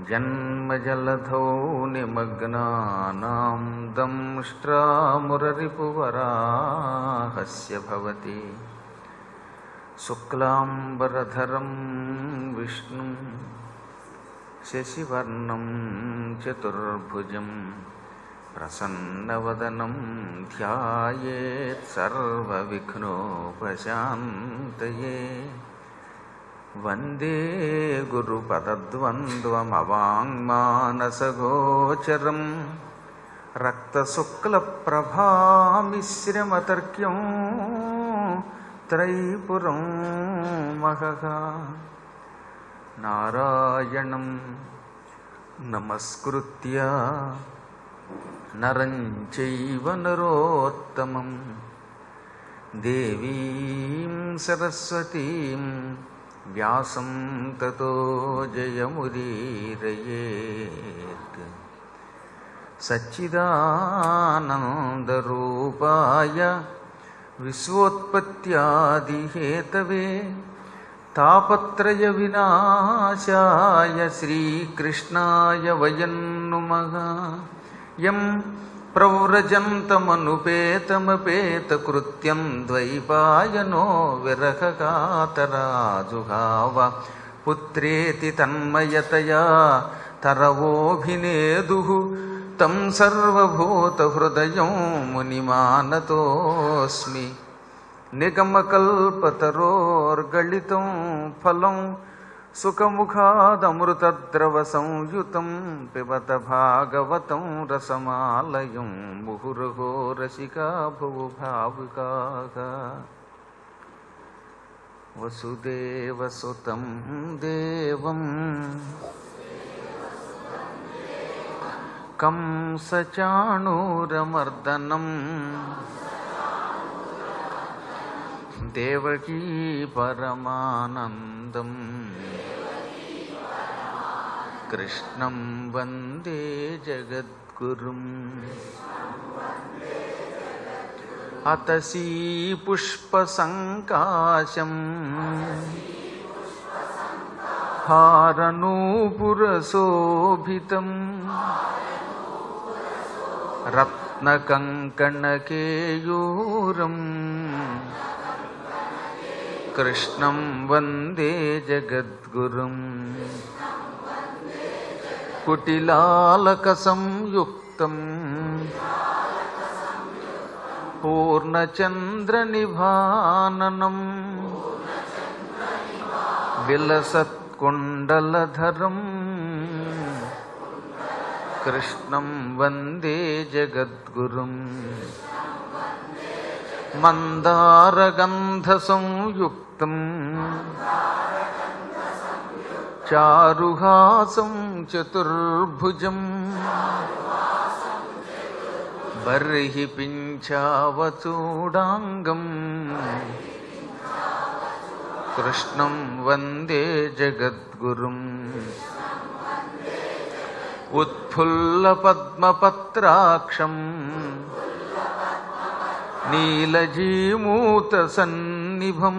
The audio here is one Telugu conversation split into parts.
జన్మజలధౌ నిమగ్నానాం దంష్ట్రామురరిపువరాహస్య భవతి శుక్లాంబరధరం విష్ణుం శశివర్ణం చతుర్భుజం ప్రసన్నవదనం ధ్యాయేత్ సర్వవిఘ్నోపశాంతయే వందే గురుపదద్వంద్వమవాङ्మానసగోచరం రక్తశుక్లప్రభామిశ్రమతర్క్యం త్రైపురం మహః నారాయణం నమస్కృత్య నరం చైవ నరోత్తమం దేవీం సరస్వతీం వ్యాసం తతో జయముదీరయేత్ సచ్చిదానందరూపాయ విశ్వోత్పత్యాదిహేతవే తాపత్రయ వినాశాయ శ్రీకృష్ణాయ వయం నుమః యం ప్రవ్రజంతమనుపేతమపేతకృత్యం ద్వైపాయనో విరహకాతరాజుహావ పుత్రేతి తన్మయతయా తరవోభినేదు తం సర్వభూతహృదయం మునిమానతోస్మి నిగమకల్పతరోర్గళితం ఫలం సుఖముఖాదమృతద్రవ సంయుతం పిబత భాగవతం రసమాలయం ముహుర్హో రసికా భువు భావుకాగా వసుదేవసుతం దేవం కంసచాణూరమర్దనం దేవకీ పరమానందం కృష్ణం వందే జగద్గురుం అతసీ పుష్పసంకాశం హారనూపురశోభితం రత్నకంకణకేయూరం కృష్ణం వందే జగద్గురుం కుటిలాలకసంయుక్తం పూర్ణచంద్రనిభాననం విలసత్కుండలధరం కృష్ణం వందే జగద్గురుం మందారగంధసంయుక్తం చారుహాసం చతుర్భుజం బర్హి పింఛావచూడాంగం కృష్ణం వందే జగద్గురుం ఉత్ఫుల్లపద్మపత్రాక్షం నీలజీమూతసన్నిభం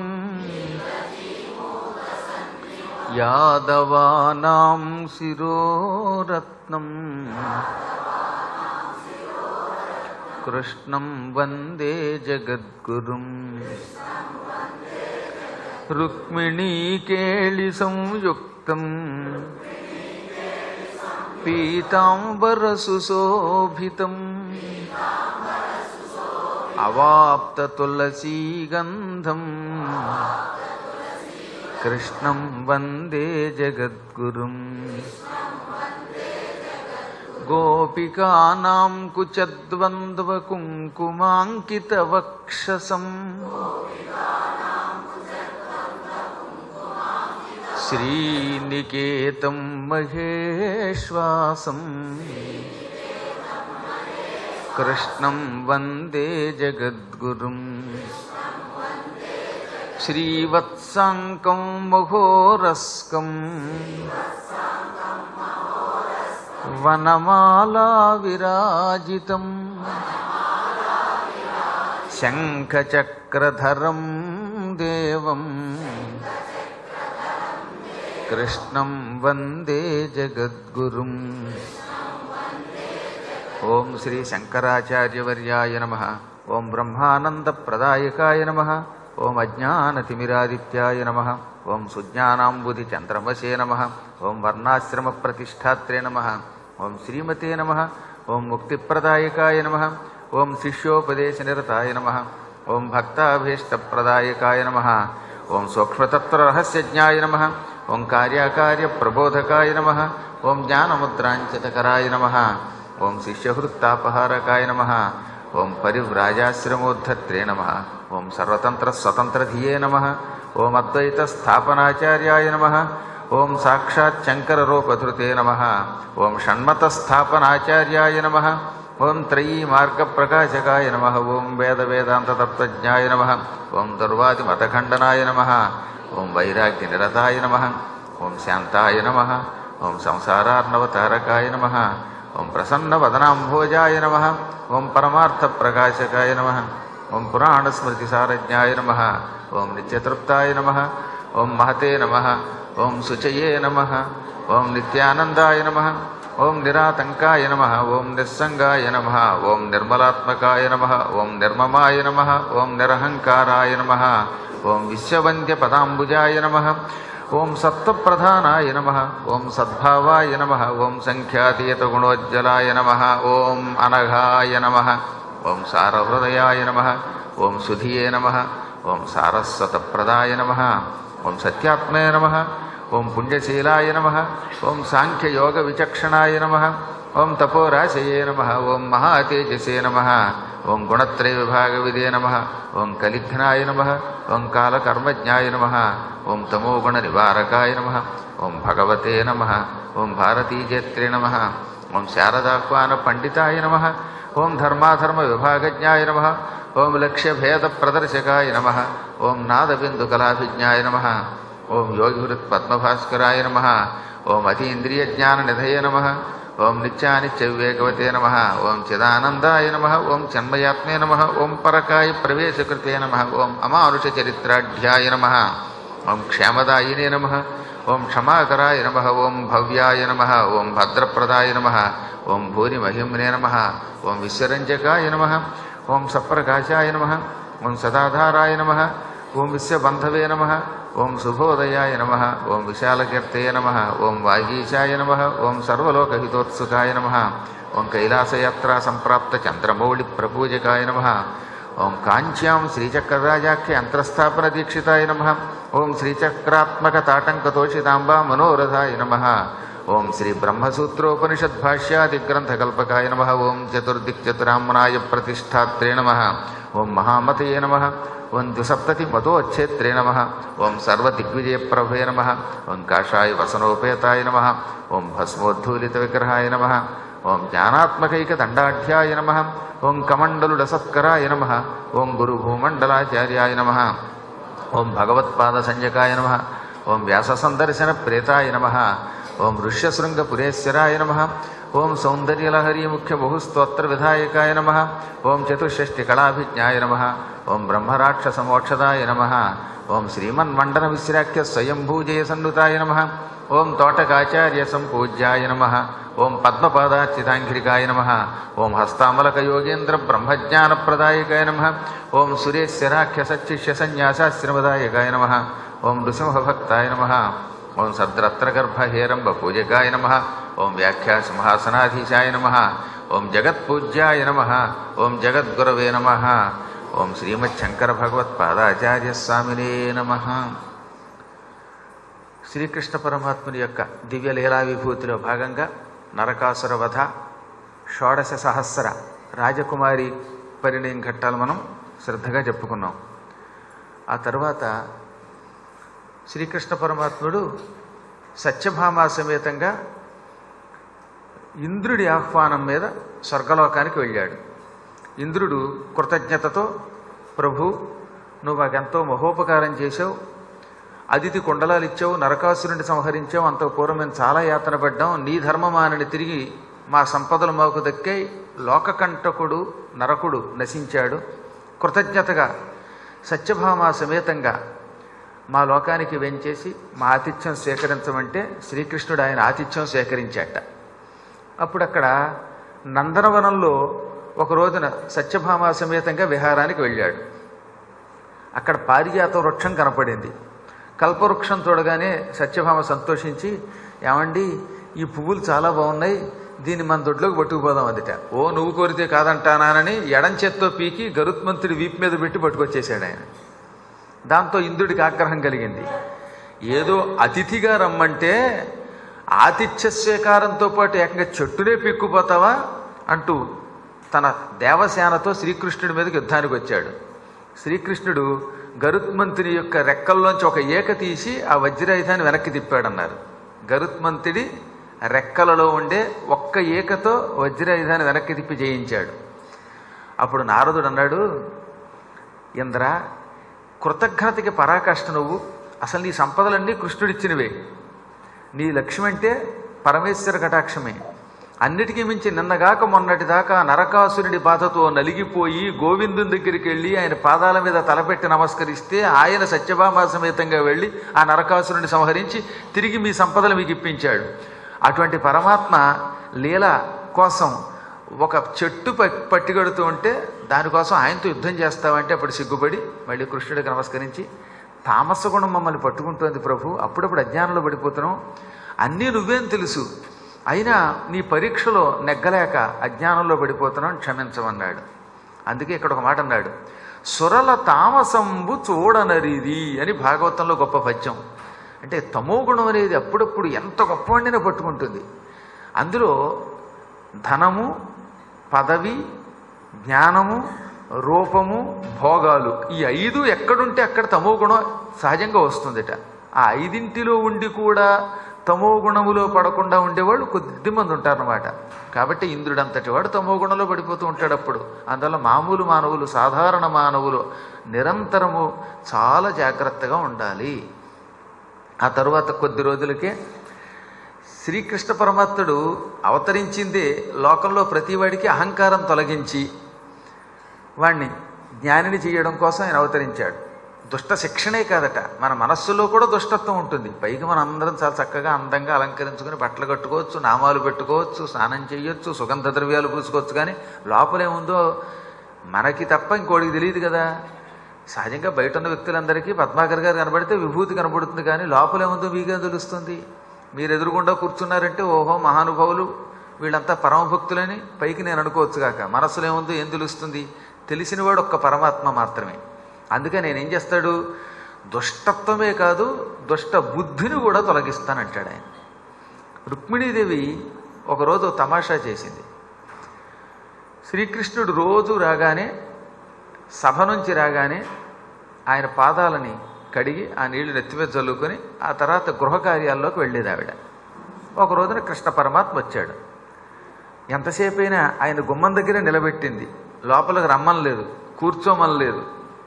యాదవానాం శిరోరత్నం కృష్ణం వందే జగద్గురుం రుక్మిణీకేళి సంయుక్తం పీతాంబరసుశోభితం అవాప్తతులసీగంధం కృష్ణం వందే జగద్గురుం గోపికానాం కుచద్వంద్వకుంకుమాంకితవక్షసం శ్రీనికేతం మహేశ్వాసం కృష్ణం వందే జగద్గురుం శ్రీవత్సాంకం మహోరస్కం వనమాలా విరాజితం శంఖచక్రధరం దేవం కృష్ణం వందే జగద్గురుం ఓం శ్రీ శంకరాచార్యవర్యాయ నమ ఓం బ్రహ్మానందప్రదాయకాయ నమ ఓం అజ్ఞానతిమిరాదిత్యాయ నమ ఓం సుజ్ఞానాంబుధి చంద్రమసే నమ ఓం వర్ణాశ్రమ ప్రతిష్టాత్రే నమ ఓం శ్రీమతే నమ ఓం ముక్తిప్రదాయకాయ నమ ఓం శిష్యోపదేశనిరతాయ నమ ఓం భక్తాభీష్టప్రదాయకాయ నమ ఓం సూక్ష్మతత్వరహస్యజ్ఞాయ నమ ఓం కార్యాకార్యప్రబోధకాయ నమ ఓం జ్ఞానముద్రాంచితకరాయ నమ ఓం శిష్యహృత్తాపహారకాయ నమ ఓం పరివ్రాజాశ్రమోద్ధత్రే నమ ఓం సర్వతంత్రస్వతంత్రధియే నమ ఓం అద్వైతస్థాపనాచార్యాయ నమ ఓం సాక్షాత్ శంకరరూపధృతే నమ ఓం షణ్మతస్థాపనాచార్యాయ నమ ఓం త్రయీ మార్గప్రకాశకాయ నమ ఓం వేదవేదాంతతత్వజ్ఞాయ నమ ఓం దుర్వాదిమతఖండనాయ నమ ఓం వైరాగ్యనిరతాయ నమ ఓం శాంతాయ నమ ఓం సంసారార్ణవతారకాయ నమ ఓం ప్రసన్నవదనాంభోజాయ నమ ఓం పరమార్థప్రకాశకాయ నమ ఓం పురాణస్మృతిసారజ్ఞాయ నమ ఓం నిత్యతృప్తాయ నమ ఓం మహతే నమ ఓం శుచయే నమ ఓం నిత్యానందాయ నమ ఓం నిరాతంకాయ నమ ఓం నిస్సంగాయ నమ ఓం నిర్మలాత్మకాయ నమ ఓం నిర్మమాయ నమ ఓం నిరహంకారాయ నమ ఓం విశ్వవంద్యపదాంబుజాయ నమ ఓం సత్వప్రధానాయ నమ ఓం సద్భావాయ నమ ఓం సంఖ్యాతీయతగుణోజ్జలాయ నమ ఓం అనఘాయ నమ ఓం సారహృదయాయ నమ ఓం సుధియే నమ ఓం సారస్వతప్రదాయ నమ ఓం సత్యాత్మే నమ ఓం పుణ్యశీలాయ నమ ఓం సాంఖ్యయోగ విచక్షణాయ నమ ఓం తపోరాశయే నమ ఓం మహాతేజసే నమ ఓం గుణత్రయ విభాగ విదే నమ ఓం కలిఘ్నాయ నమ ఓం కాలకర్మజ్ఞాయ నమ ఓం తమోగుణ నివారకాయ నమ ఓం భగవతే నమ ఓం భారతీజేత్రే నమ ఓం శారదాహ్వాన పండితాయ నమ ఓం ధర్మాధర్మ విభాగజ్ఞాయ నమ ఓం లక్ష్యభేద ప్రదర్శకాయ నమ ఓం నాదబిందుకలాభిజ్ఞాయ నమ ఓం యోగివృత్ పద్మభాస్కరాయ నమ ఓం అతీంద్రియజ్ఞాననిధయ నమ ఓం నిత్యానిత్య వివేకవతే నమ ఓం చిదానందాయ నమ ఓం చన్మయాత్మే నమ ఓం పరకాయ ప్రవేశకృతే నమ ఓం అమానుషచరిత్రాఢ్యాయ నమ ఓం క్షేమదాయినే నమ ఓం క్షమాకరాయ నమ ఓం భవ్యాయ నమ ఓం భద్రప్రదాయ నమ ఓం భూరిమహిమ్నే నమ ఓం విశ్వరంజకాయ నమ ఓం సప్రకాశాయ నమ ఓం సదాధారాయ నమ ఓం విశ్వబంధవే నమ ఓం శుభోదయాయ నమ ఓం విశాలకీర్తయ నమ ఓం వాగీశాయ నమ ఓం సర్వలోకహితోత్సుకాయ నమ ఓం కైలాసయాత్రా సంప్రాప్త చంద్రమౌళి ప్రపూజకాయ నమ ఓం కాంచ్యాం శ్రీచక్రరాజాఖ్య అంతఃస్థాపన దీక్షితాయ నమ ఓం శ్రీచక్రాత్మక తాటంకతోషితాంబా మనోరథాయ నమ ఓం శ్రీ బ్రహ్మసూత్రోపనిషద్భాష్యాదిగ్రంథకల్పకాయ నమ ఓం చతుర్దిక్చతురామ్నాయ ప్రతిష్టాత్రే నమ ఓం మహామతయే నమ ఓం ద్విసప్తతి మతోచ్ఛేత్రే నమ ఓం సర్వదిగ్విజయప్రభే నమ ఓం కాషాయ వసనోపేతాయ నమ ఓం భస్మోద్ధూలిత విగ్రహాయ నమ ఓం జ్ఞానాత్మకైకదండాఢ్యాయ నమ ఓం కమండలుడసత్కరాయ నమ ఓం గురుభూమండలాచార్యాయ నమ ఓం భగవత్పాదసంజకాయ నమ ఓం వ్యాససందర్శన ప్రేతాయ నమ ఓం ఋష్యశృంగపురేశ్వరాయ నమ ఓం సౌందర్యలహరీ ముఖ్య బహుస్తోత్ర విధాయకాయ నమ ఓం చతుషష్టి కళాభిజ్ఞాయ నమ ఓం బ్రహ్మరాక్షసమోక్షదాయ నమ ఓం శ్రీమన్మండన విశ్రాఖ్య స్వయంభూజయ సన్నుతాయ నమ ఓం తోటకాచార్య సంపూజ్యాయ నమ ఓం పద్మపాదాచితాంఘ్రికాయ నమ ఓం హస్తామలక యోగేంద్ర బ్రహ్మజ్ఞానప్రదాయకాయ నమ ఓం సురేశ్వరాఖ్య సచ్చిష్య సన్యాసాశ్రమదాయకాయ నమ ఓం నృసింహభక్తాయ నమ ఓం సద్రత్నగర్భహేరంబ పూజకాయ నమ ఓం వ్యాఖ్యాసింహాసనాధీశాయ నమ ఓం జగత్పూజ్యాయ నమ ఓం జగద్గురవే నమ ఓం శ్రీమచ్చంకర భగవత్పాదాచార్య స్వామినే నమ శ్రీకృష్ణ పరమాత్ముని యొక్క దివ్య లీలా విభూతిలో భాగంగా నరకాసుర వధ షోడశ సహస్ర రాజకుమారి పరిణయం ఘట్టాలు మనం శ్రద్ధగా చెప్పుకున్నాం ఆ తర్వాత శ్రీకృష్ణ పరమాత్ముడు సత్యభామా సమేతంగా ఇంద్రుడి ఆహ్వానం మీద స్వర్గలోకానికి వెళ్ళాడు ఇంద్రుడు కృతజ్ఞతతో ప్రభు నువ్వు మాకెంతో మహోపకారం చేశావు అతిథి కుండలాలు ఇచ్చావు నరకాసురుని సంహరించావు అంత పూర్వం మేము చాలా యాతన పడ్డాం నీ ధర్మమానని తిరిగి మా సంపదలు మాకు దక్కే లోకకంటకుడు నరకుడు నశించాడు కృతజ్ఞతగా సత్యభామ సమేతంగా మా లోకానికి వెంచేసి మా ఆతిథ్యం స్వీకరించమంటే శ్రీకృష్ణుడు ఆయన ఆతిథ్యం స్వీకరించాట అప్పుడు అక్కడ నందనవనంలో ఒక రోజున సత్యభామ సమేతంగా విహారానికి వెళ్ళాడు అక్కడ పారిజాత వృక్షం కనపడింది కల్పవృక్షం చూడగానే సత్యభామ సంతోషించి ఏమండి ఈ పువ్వులు చాలా బాగున్నాయి దీన్ని మన దొడ్లోకి పట్టుకుపోదాం అందుట ఓ నువ్వు కోరితే కాదంటానానని ఎడం చేత్తో పీకి గరుత్మంతుడి వీపు మీద పెట్టి పట్టుకొచ్చేసాడు ఆయన దాంతో ఇంద్రుడికి ఆగ్రహం కలిగింది ఏదో అతిథిగా రమ్మంటే ఆతిథ్య స్వీకారంతో పాటు ఏకంగా చెట్టునే పిక్కుపోతావా అంటూ తన దేవసేనతో శ్రీకృష్ణుడి మీదకి యుద్ధానికి వచ్చాడు శ్రీకృష్ణుడు గరుత్మంతుని యొక్క రెక్కల్లోంచి ఒక ఏక తీసి ఆ వజ్రాయుధాన్ని వెనక్కి తిప్పాడన్నారు గరుత్మంతుడి రెక్కలలో ఉండే ఒక్క ఏకతో వజ్రాయుధాన్ని వెనక్కి తిప్పి జయించాడు అప్పుడు నారదుడు అన్నాడు ఇంద్ర కృతజ్ఞతకి పరాకాష్ట నువ్వు అసలు నీ సంపదలన్నీ కృష్ణుడిచ్చినవే నీ లక్ష్యం అంటే పరమేశ్వర కటాక్షమే అన్నిటికీ మించి నిన్నగాక మొన్నటి దాకా నరకాసురుడి బాధతో నలిగిపోయి గోవిందుని దగ్గరికి వెళ్ళి ఆయన పాదాల మీద తలపెట్టి నమస్కరిస్తే ఆయన సత్యభామ సమేతంగా వెళ్ళి ఆ నరకాసురుడిని సంహరించి తిరిగి మీ సంపదలు మీకు ఇప్పించాడు అటువంటి పరమాత్మ లీల కోసం ఒక చెట్టు ప- పట్టిగడుతూ ఉంటే దానికోసం ఆయనతో యుద్ధం చేస్తావంటే అప్పుడు సిగ్గుపడి మళ్ళీ కృష్ణుడికి నమస్కరించి తామస గుణం మమ్మల్ని పట్టుకుంటోంది ప్రభు అప్పుడప్పుడు అజ్ఞానంలో పడిపోతున్నాం అన్నీ నువ్వేం తెలుసు అయినా నీ పరీక్షలో నెగ్గలేక అజ్ఞానంలో పడిపోతున్నాం క్షమించమన్నాడు అందుకే ఇక్కడ ఒక మాట అన్నాడు సురల తామసంబు చూడనరిది అని భాగవతంలో గొప్ప పద్యం అంటే తమో గుణం అనేది అప్పుడప్పుడు ఎంత గొప్పవాడినైనా పట్టుకుంటుంది అందులో ధనము పదవి జ్ఞానము రూపము భోగాలు ఈ ఐదు ఎక్కడుంటే అక్కడ తమో గుణం సహజంగా వస్తుందిట ఆ ఐదింటిలో ఉండి కూడా తమో గుణములో పడకుండా ఉండేవాళ్ళు కొద్దిమంది ఉంటారన్నమాట కాబట్టి ఇంద్రుడు అంతటి వాడు తమో గుణంలో పడిపోతూ ఉంటాడు అప్పుడు అందువల్ల మామూలు మానవులు సాధారణ మానవులు నిరంతరము చాలా జాగ్రత్తగా ఉండాలి ఆ తరువాత కొద్ది రోజులకే శ్రీకృష్ణ పరమాత్ముడు అవతరించిందే లోకంలో ప్రతివాడికి అహంకారం తొలగించి వాణ్ణి జ్ఞానిని చేయడం కోసం ఆయన అవతరించాడు దుష్ట శిక్షణే కాదట మన మనస్సులో కూడా దుష్టత్వం ఉంటుంది పైకి మన అందరం చాలా చక్కగా అందంగా అలంకరించుకుని బట్టలు కట్టుకోవచ్చు నామాలు పెట్టుకోవచ్చు స్నానం చేయొచ్చు సుగంధ ద్రవ్యాలు పూసుకోవచ్చు కానీ లోపలేముందో మనకి తప్ప ఇంకోటికి తెలియదు కదా సహజంగా బయట ఉన్న వ్యక్తులందరికీ పద్మాకర్ గారు కనబడితే విభూతి కనబడుతుంది కానీ లోపలేముందో మీకేం తెలుస్తుంది మీరు ఎదురుగుండా కూర్చున్నారంటే ఓహో మహానుభావులు వీళ్ళంతా పరమభక్తులని పైకి నేను అనుకోవచ్చు కాక మనస్సులో ఏముందో ఏం తెలుస్తుంది తెలిసినవాడు ఒక్క పరమాత్మ మాత్రమే అందుకే నేను ఏం చేస్తాడు దుష్టత్వమే కాదు దుష్ట బుద్ధిని కూడా తొలగిస్తానంటాడు ఆయన రుక్మిణీదేవి ఒకరోజు తమాషా చేసింది శ్రీకృష్ణుడు రోజు రాగానే సభ నుంచి రాగానే ఆయన పాదాలని కడిగి ఆ నీళ్లు నెత్తిమీద చల్లుకొని ఆ తర్వాత గృహ కార్యాల్లోకి వెళ్ళేది ఆవిడ ఒక రోజున కృష్ణ పరమాత్మ వచ్చాడు ఎంతసేపు అయినా ఆయన గుమ్మం దగ్గరే నిలబెట్టింది లోపలికి రమ్మనలేదు కూర్చోమనలేదు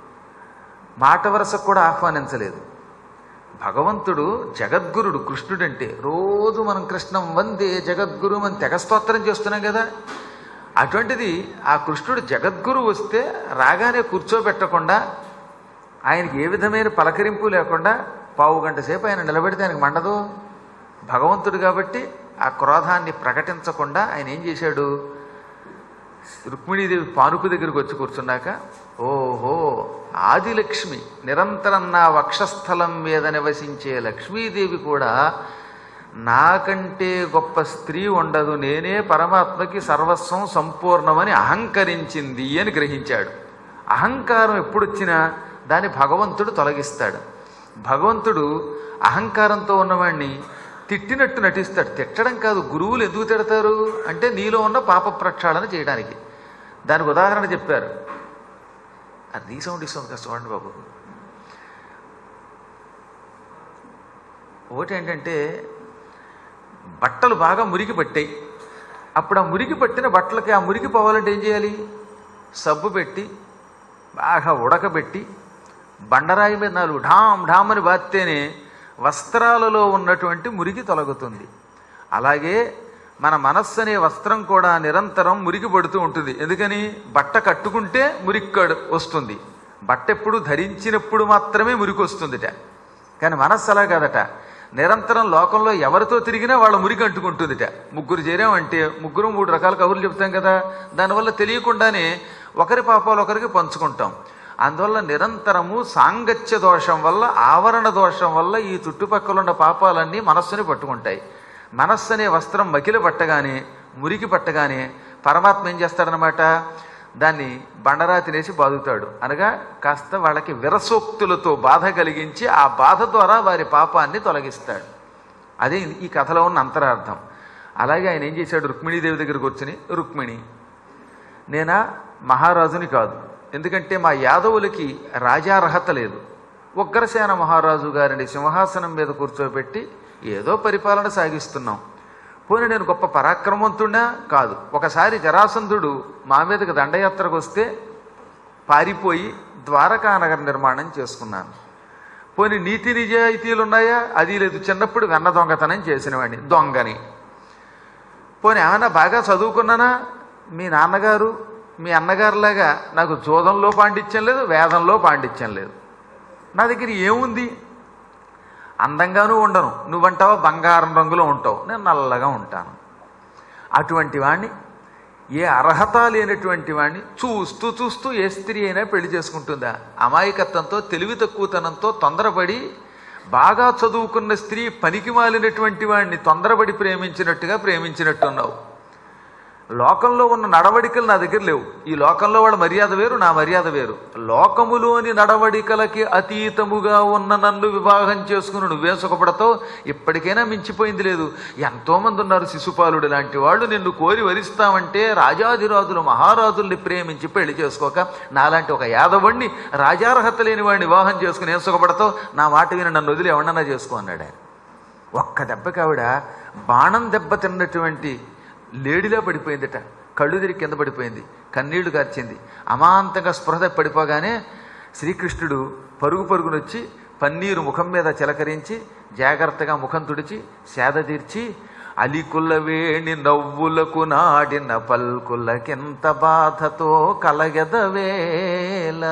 మాట వరసకు కూడా ఆహ్వానించలేదు భగవంతుడు జగద్గురుడు కృష్ణుడంటే రోజు మనం కృష్ణం వందే జగద్గురు అని తెగ స్తోత్రం చేస్తున్నాం కదా అటువంటిది ఆ కృష్ణుడు జగద్గురు వస్తే రాగానే కూర్చోబెట్టకుండా ఆయనకి ఏ విధమైన పలకరింపు లేకుండా పావు గంట సేపు ఆయన నిలబెడితే ఆయనకు మండదు భగవంతుడు కాబట్టి ఆ క్రోధాన్ని ప్రకటించకుండా ఆయన ఏం చేశాడు రుక్మిణీదేవి పానుపు దగ్గరికి వచ్చి కూర్చున్నాక ఓహో ఆదిలక్ష్మి నిరంతరం నా వక్షస్థలం మీద నివసించే లక్ష్మీదేవి కూడా నాకంటే గొప్ప స్త్రీ ఉండదు నేనే పరమాత్మకి సర్వస్వం సంపూర్ణమని అహంకరించింది అని గ్రహించాడు అహంకారం ఎప్పుడొచ్చినా దాన్ని భగవంతుడు తొలగిస్తాడు భగవంతుడు అహంకారంతో ఉన్నవాడిని తిట్టినట్టు నటిస్తాడు తిట్టడం కాదు గురువులు ఎందుకు తిడతారు అంటే నీలో ఉన్న పాప ప్రక్షాళన చేయడానికి దానికి ఉదాహరణ చెప్పారు అది రీసౌండ్ ఇస్తుంది కదా చూడండి బాబు ఒకటి ఏంటంటే బట్టలు బాగా మురికి పట్టాయి అప్పుడు ఆ మురికి పట్టిన బట్టలకి ఆ మురికి పోవాలంటే ఏం చేయాలి సబ్బు పెట్టి బాగా ఉడకబెట్టి బండరాయి మీద నాలుగు ఢామ్ ఢామ్ అని బాత్తేనే వస్త్రాలలో ఉన్నటువంటి మురికి తొలగుతుంది అలాగే మన మనస్సు అనే వస్త్రం కూడా నిరంతరం మురికి పడుతూ ఉంటుంది ఎందుకని బట్ట కట్టుకుంటే మురికి కడు- వస్తుంది బట్ట ఎప్పుడు ధరించినప్పుడు మాత్రమే మురికి వస్తుందిట కానీ మనస్సు అలా కాదట నిరంతరం లోకంలో ఎవరితో తిరిగినా వాళ్ళ మురికి అంటుకుంటుందిట ముగ్గురు చేరామంటే ముగ్గురు మూడు రకాల కబుర్లు చెప్తాం కదా దానివల్ల తెలియకుండానే ఒకరి పాపాలు ఒకరికి పంచుకుంటాం అందువల్ల నిరంతరము సాంగత్య దోషం వల్ల ఆవరణ దోషం వల్ల ఈ చుట్టుపక్కల ఉన్న పాపాలన్నీ మనస్సుని పట్టుకుంటాయి మనస్సు అనే వస్త్రం మకిలి పట్టగానే మురికి పట్టగానే పరమాత్మ ఏం చేస్తాడనమాట దాన్ని బండరా తినేసి బాదుతాడు అనగా కాస్త వాళ్ళకి విరసోక్తులతో బాధ కలిగించి ఆ బాధ ద్వారా వారి పాపాన్ని తొలగిస్తాడు అదే ఈ కథలో ఉన్న అంతరార్థం అలాగే ఆయన ఏం చేశాడు రుక్మిణీదేవి దగ్గరకు వచ్చి రుక్మిణి నేనా మహారాజుని కాదు ఎందుకంటే మా యాదవులకి రాజార్హత లేదు ఉగ్రసేన మహారాజు గారిని సింహాసనం మీద కూర్చోబెట్టి ఏదో పరిపాలన సాగిస్తున్నాం పోనీ నేను గొప్ప పరాక్రమవంతుడా కాదు ఒకసారి జరాసంధుడు మా మీదకి దండయాత్రకు వస్తే పారిపోయి ద్వారకా నగర నిర్మాణం చేసుకున్నాను పోనీ నీతి నిజాయితీలు ఉన్నాయా అది లేదు చిన్నప్పుడు వెన్న దొంగతనం చేసినవాడిని దొంగని పోనీ ఏమన్నా బాగా చదువుకున్నానా మీ నాన్నగారు మీ అన్నగారులాగా నాకు జోదంలో పాండిత్యం లేదు వేదంలో పాండిత్యం లేదు నా దగ్గర ఏముంది అందంగానూ ఉండను నువ్వంటావా బంగారం రంగులో ఉంటావు నేను నల్లగా ఉంటాను అటువంటి వాణ్ణి ఏ అర్హత లేనటువంటి వాణ్ణి చూస్తూ చూస్తూ ఏ స్త్రీ అయినా పెళ్లి చేసుకుంటుందా అమాయకత్వంతో తెలివి తక్కువతనంతో తొందరపడి బాగా చదువుకున్న స్త్రీ పనికి మాలినటువంటి వాడిని తొందరపడి ప్రేమించినట్టుగా ప్రేమించినట్టున్నావు లోకంలో ఉన్న నడవడికలు నా దగ్గర లేవు ఈ లోకంలో వాళ్ళ మర్యాద వేరు నా మర్యాద వేరు లోకములోని నడవడికలకి అతీతముగా ఉన్న నన్ను వివాహం చేసుకుని నువ్వే సుఖపడతావు ఇప్పటికైనా మించిపోయింది లేదు ఎంతోమంది ఉన్నారు శిశుపాలుడు లాంటి వాళ్ళు నిన్ను కోరి వరిస్తామంటే రాజాధిరాజులు మహారాజుల్ని ప్రేమించి పెళ్లి చేసుకోక నాలాంటి ఒక యాదవుణ్ణి రాజార్హత లేని వాడిని వివాహం చేసుకుని ఏం సుఖపడతావు నా మాట విని నన్ను వదిలి ఎవడన్నా చేసుకో అన్నాడు ఆయన ఒక్క దెబ్బకి ఆవిడ బాణం దెబ్బ తిన్నటువంటి లేడిలా పడిపోయిందట కళ్ళు తిరిగి కింద పడిపోయింది కన్నీళ్లు కార్చింది అమాంతంగా స్పృహ పడిపోగానే శ్రీకృష్ణుడు పరుగు పరుగునొచ్చి పన్నీరు ముఖం మీద చిలకరించి జాగ్రత్తగా ముఖం తుడిచి సేద తీర్చి అలికుల వేణి నవ్వులకు నాడిన పల్కులకెంత బాధతో కలగెదవేల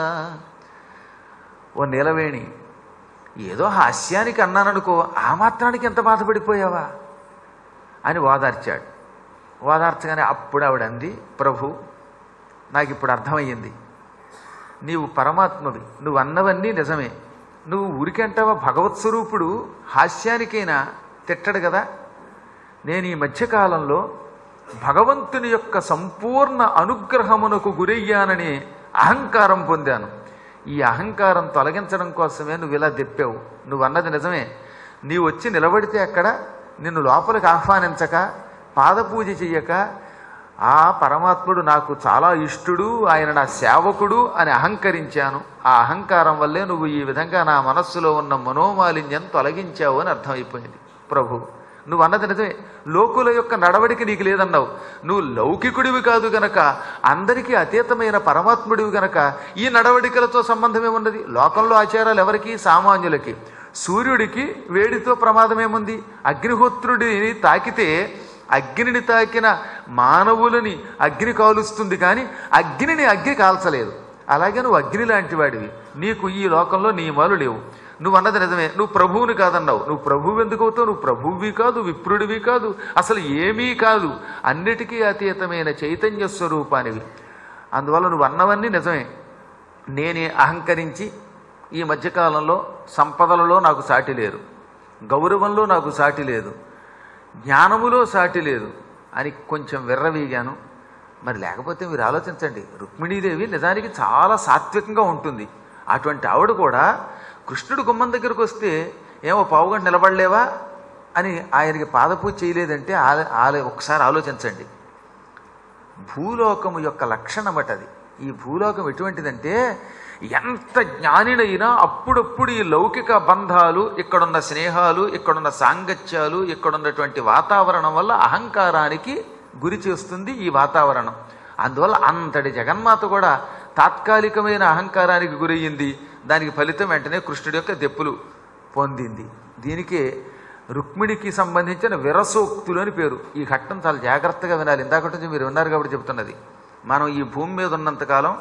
ఓ నీలవేణి ఏదో హాస్యానికి అన్నాననుకో ఆ మాత్రానికి ఎంత బాధపడిపోయావా అని ఓదార్చాడు ఓదార్చగానే అప్పుడు ఆవిడ అంది ప్రభు నాకు ఇప్పుడు అర్థమయ్యింది నీవు పరమాత్మవి నువ్వు అన్నవన్నీ నిజమే నువ్వు ఊరికంటావా భగవత్ స్వరూపుడు హాస్యానికైనా తిట్టడు కదా నేను ఈ మధ్యకాలంలో భగవంతుని యొక్క సంపూర్ణ అనుగ్రహమునకు గురయ్యానని అహంకారం పొందాను ఈ అహంకారం తొలగించడం కోసమే నువ్వు ఇలా తెప్పావు నువ్వు అన్నది నిజమే నీవు వచ్చి నిలబడితే అక్కడ నిన్ను లోపలికి ఆహ్వానించక పాదపూజ చెయ్యక ఆ పరమాత్ముడు నాకు చాలా ఇష్టుడు ఆయన నా సేవకుడు అని అహంకరించాను ఆ అహంకారం వల్లే నువ్వు ఈ విధంగా నా మనస్సులో ఉన్న మనోమాలిన్యం తొలగించావు అని అర్థమైపోయింది ప్రభు నువ్వు అన్నది నిజమే లోకుల యొక్క నడవడికి నీకు లేదన్నావు నువ్వు లౌకికుడివి కాదు గనక అందరికీ అతీతమైన పరమాత్ముడివి గనక ఈ నడవడికలతో సంబంధం ఏమున్నది లోకంలో ఆచారాలు ఎవరికి సామాన్యులకి సూర్యుడికి వేడితో ప్రమాదమేముంది అగ్నిహోత్రుడిని తాకితే అగ్నిని తాకిన మానవులని అగ్ని కాలుస్తుంది కానీ అగ్నిని అగ్ని కాల్చలేదు అలాగే నువ్వు అగ్ని లాంటి వాడివి నీకు ఈ లోకంలో నియమాలు లేవు నువ్వు అన్నది నిజమే నువ్వు ప్రభువుని కాదన్నావు నువ్వు ప్రభువు ఎందుకు అవుతావు నువ్వు ప్రభువువి కాదు విప్రుడివి కాదు అసలు ఏమీ కాదు అన్నిటికీ అతీతమైన చైతన్య స్వరూపానివి అందువల్ల నువ్వు అన్నవన్నీ నిజమే నేనే అహంకరించి ఈ మధ్యకాలంలో సంపదలలో నాకు సాటి లేరు గౌరవంలో నాకు సాటి లేదు జ్ఞానములో సాటి లేదు అని కొంచెం విర్రవీగాను మరి లేకపోతే మీరు ఆలోచించండి రుక్మిణీదేవి నిజానికి చాలా సాత్వికంగా ఉంటుంది అటువంటి ఆవిడ కూడా కృష్ణుడు గుమ్మం దగ్గరకు వస్తే ఏమో పావుగంట నిలబడలేవా అని ఆయనకి పాదపూజ చేయలేదంటే ఆల ఆల ఒకసారి ఆలోచించండి భూలోకము యొక్క లక్షణమట అది ఈ భూలోకం ఎటువంటిదంటే ఎంత జ్ఞానినైనా అప్పుడప్పుడు ఈ లౌకిక బంధాలు ఇక్కడున్న స్నేహాలు ఇక్కడున్న సాంగత్యాలు ఇక్కడున్నటువంటి వాతావరణం వల్ల అహంకారానికి గురి చేస్తుంది ఈ వాతావరణం అందువల్ల అంతటి జగన్మాత కూడా తాత్కాలికమైన అహంకారానికి గురయ్యింది దానికి ఫలితం వెంటనే కృష్ణుడి యొక్క దెప్పులు పొందింది దీనికే రుక్మిణికి సంబంధించిన విరసోక్తులు అని పేరు ఈ ఘట్టం చాలా జాగ్రత్తగా వినాలి ఇందాకటి నుంచి మీరు విన్నారు కాబట్టి చెబుతున్నది మనం ఈ భూమి మీద ఉన్నంతకాలం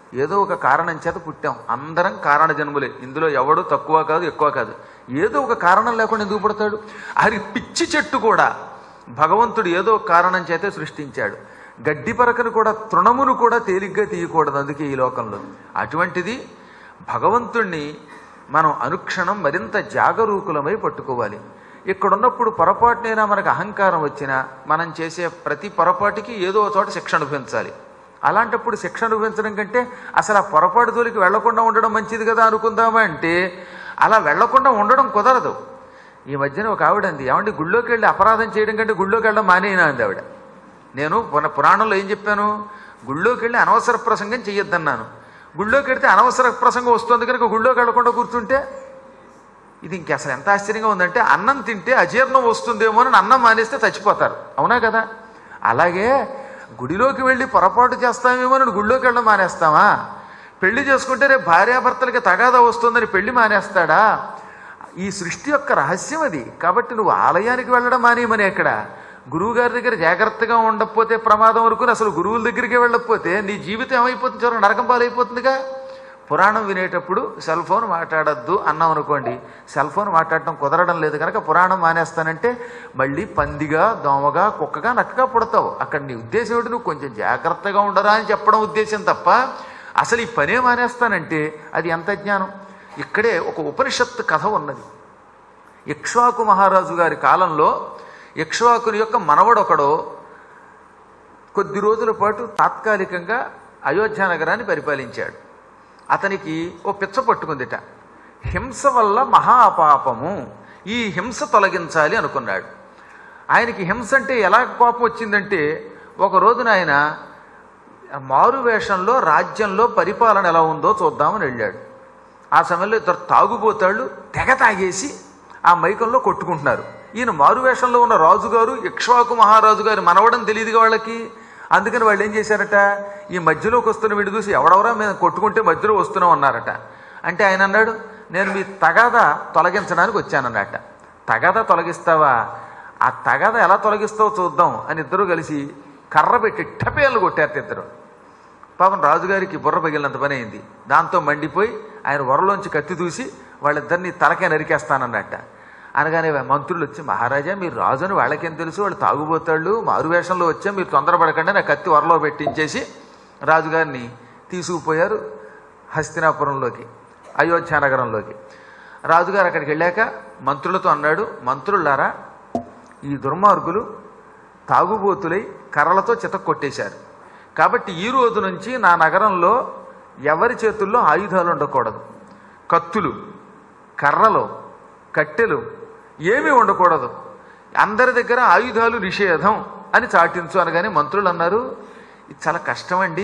ఏదో ఒక కారణం చేత పుట్టాం అందరం కారణ జన్ములే ఇందులో ఎవడు తక్కువ కాదు ఎక్కువ కాదు ఏదో ఒక కారణం లేకుండా ఎందుకు పుడతాడు అది పిచ్చి చెట్టు కూడా భగవంతుడు ఏదో ఒక కారణం చేతే సృష్టించాడు గడ్డి పరకను కూడా తృణమును కూడా తేలిగ్గా తీయకూడదు అందుకే ఈ లోకంలో అటువంటిది భగవంతుణ్ణి మనం అనుక్షణం మరింత జాగరూకులమై పట్టుకోవాలి ఇక్కడున్నప్పుడు పొరపాటునైనా మనకు అహంకారం వచ్చినా మనం చేసే ప్రతి పొరపాటుకి ఏదో ఒక చోట శిక్ష అనుభవించాలి అలాంటప్పుడు శిక్ష అనుభవించడం కంటే అసలు ఆ పొరపాటు జోలికి వెళ్లకుండా ఉండడం మంచిది కదా అనుకుందామా అంటే అలా వెళ్లకుండా ఉండడం కుదరదు ఈ మధ్యన ఒక ఆవిడ అంది ఏమంటే గుళ్ళోకి వెళ్ళి అపరాధం చేయడం కంటే గుళ్ళోకి వెళ్ళడం మానేనా అంది ఆవిడ నేను పున- పురాణంలో ఏం చెప్పాను గుళ్ళోకి వెళ్ళి అనవసర ప్రసంగం చెయ్యొద్దన్నాను గుళ్ళోకి వెడితే అనవసర ప్రసంగం వస్తుంది కనుక గుళ్ళోకి వెళ్లకుండా కూర్చుంటే ఇది ఇంక అసలు ఎంత ఆశ్చర్యంగా ఉందంటే అన్నం తింటే అజీర్ణం వస్తుందేమో అని అన్నం మానేస్తే చచ్చిపోతారు అవునా కదా అలాగే గుడిలోకి వెళ్ళి పొరపాటు చేస్తామేమో అని గుడిలోకి వెళ్ళడం మానేస్తామా పెళ్లి చేసుకుంటే రేపు భార్యాభర్తలకి తగాదా వస్తుందని పెళ్లి మానేస్తాడా ఈ సృష్టి యొక్క రహస్యం అది కాబట్టి నువ్వు ఆలయానికి వెళ్ళడం మానేయమని ఎక్కడ గురువు గారి దగ్గర జాగ్రత్తగా ఉండకపోతే ప్రమాదం వరకు అసలు గురువుల దగ్గరికి వెళ్ళకపోతే నీ జీవితం ఏమైపోతుంది చూడండి నరకం పాలైపోతుందిగా పురాణం వినేటప్పుడు సెల్ ఫోన్ మాట్లాడద్దు అన్నాం అనుకోండి సెల్ ఫోన్ మాట్లాడటం కుదరడం లేదు కనుక పురాణం మానేస్తానంటే మళ్ళీ పందిగా దోమగా కుక్కగా నక్కగా పుడతావు అక్కడ నీ ఉద్దేశం ఏమిటి నువ్వు కొంచెం జాగ్రత్తగా ఉండరా అని చెప్పడం ఉద్దేశం తప్ప అసలు ఈ పనే మానేస్తానంటే అది ఎంత జ్ఞానం ఇక్కడే ఒక ఉపనిషత్తు కథ ఉన్నది ఇక్ష్వాకు మహారాజు గారి కాలంలో ఇక్ష్వాకుని యొక్క మనవడొకడో కొద్ది రోజుల పాటు తాత్కాలికంగా అయోధ్య నగరాన్ని పరిపాలించాడు అతనికి ఓ పిచ్చ పట్టుకుందిట హింస వల్ల మహాపాపము ఈ హింస తొలగించాలి అనుకున్నాడు ఆయనకి హింస అంటే ఎలా కోపం వచ్చిందంటే ఒక రోజున ఆయన మారు వేషంలో రాజ్యంలో పరిపాలన ఎలా ఉందో చూద్దామని వెళ్ళాడు ఆ సమయంలో ఇద్దరు తాగుబోతాళ్ళు తెగ తాగేసి ఆ మైకంలో కొట్టుకుంటున్నారు ఈయన మారువేషంలో ఉన్న రాజుగారు ఇక్ష్వాకు మహారాజు గారి మనవడం తెలియదుగా వాళ్ళకి అందుకని వాళ్ళు ఏం చేశారట ఈ మధ్యలోకి వస్తున్న వీడు చూసి ఎవడెవరా మేము కొట్టుకుంటే మధ్యలో వస్తున్నాం అన్నారట అంటే ఆయన అన్నాడు నేను మీ తగాదా తొలగించడానికి వచ్చానన్నట తగాదా తొలగిస్తావా ఆ తగాదా ఎలా తొలగిస్తావో చూద్దాం అని ఇద్దరు కలిసి కర్ర పెట్టి టపేళ్ళు కొట్టారట ఇద్దరు పాపం రాజుగారికి బుర్ర పగిలినంత పని అయింది దాంతో మండిపోయి ఆయన వరలోంచి కత్తి దూసి వాళ్ళిద్దరిని తలకే నరికేస్తానన్నట్ట అనగానే మంత్రులు వచ్చి మహారాజా మీరు రాజు అని వాళ్ళకేం తెలుసు వాళ్ళు తాగుబోతాళ్ళు మారువేషంలో వచ్చా మీరు తొందరపడకండి నా కత్తి వరలో పెట్టించేసి రాజుగారిని తీసుకుపోయారు హస్తినాపురంలోకి అయోధ్య నగరంలోకి రాజుగారు అక్కడికి వెళ్ళాక మంత్రులతో అన్నాడు మంత్రులారా ఈ దుర్మార్గులు తాగుబోతులై కర్రలతో చితక్ కొట్టేశారు కాబట్టి ఈ రోజు నుంచి నా నగరంలో ఎవరి చేతుల్లో ఆయుధాలు ఉండకూడదు కత్తులు కర్రలు కట్టెలు ఏమీ ఉండకూడదు అందరి దగ్గర ఆయుధాలు నిషేధం అని చాటించు అనగానే మంత్రులు అన్నారు ఇది చాలా కష్టమండి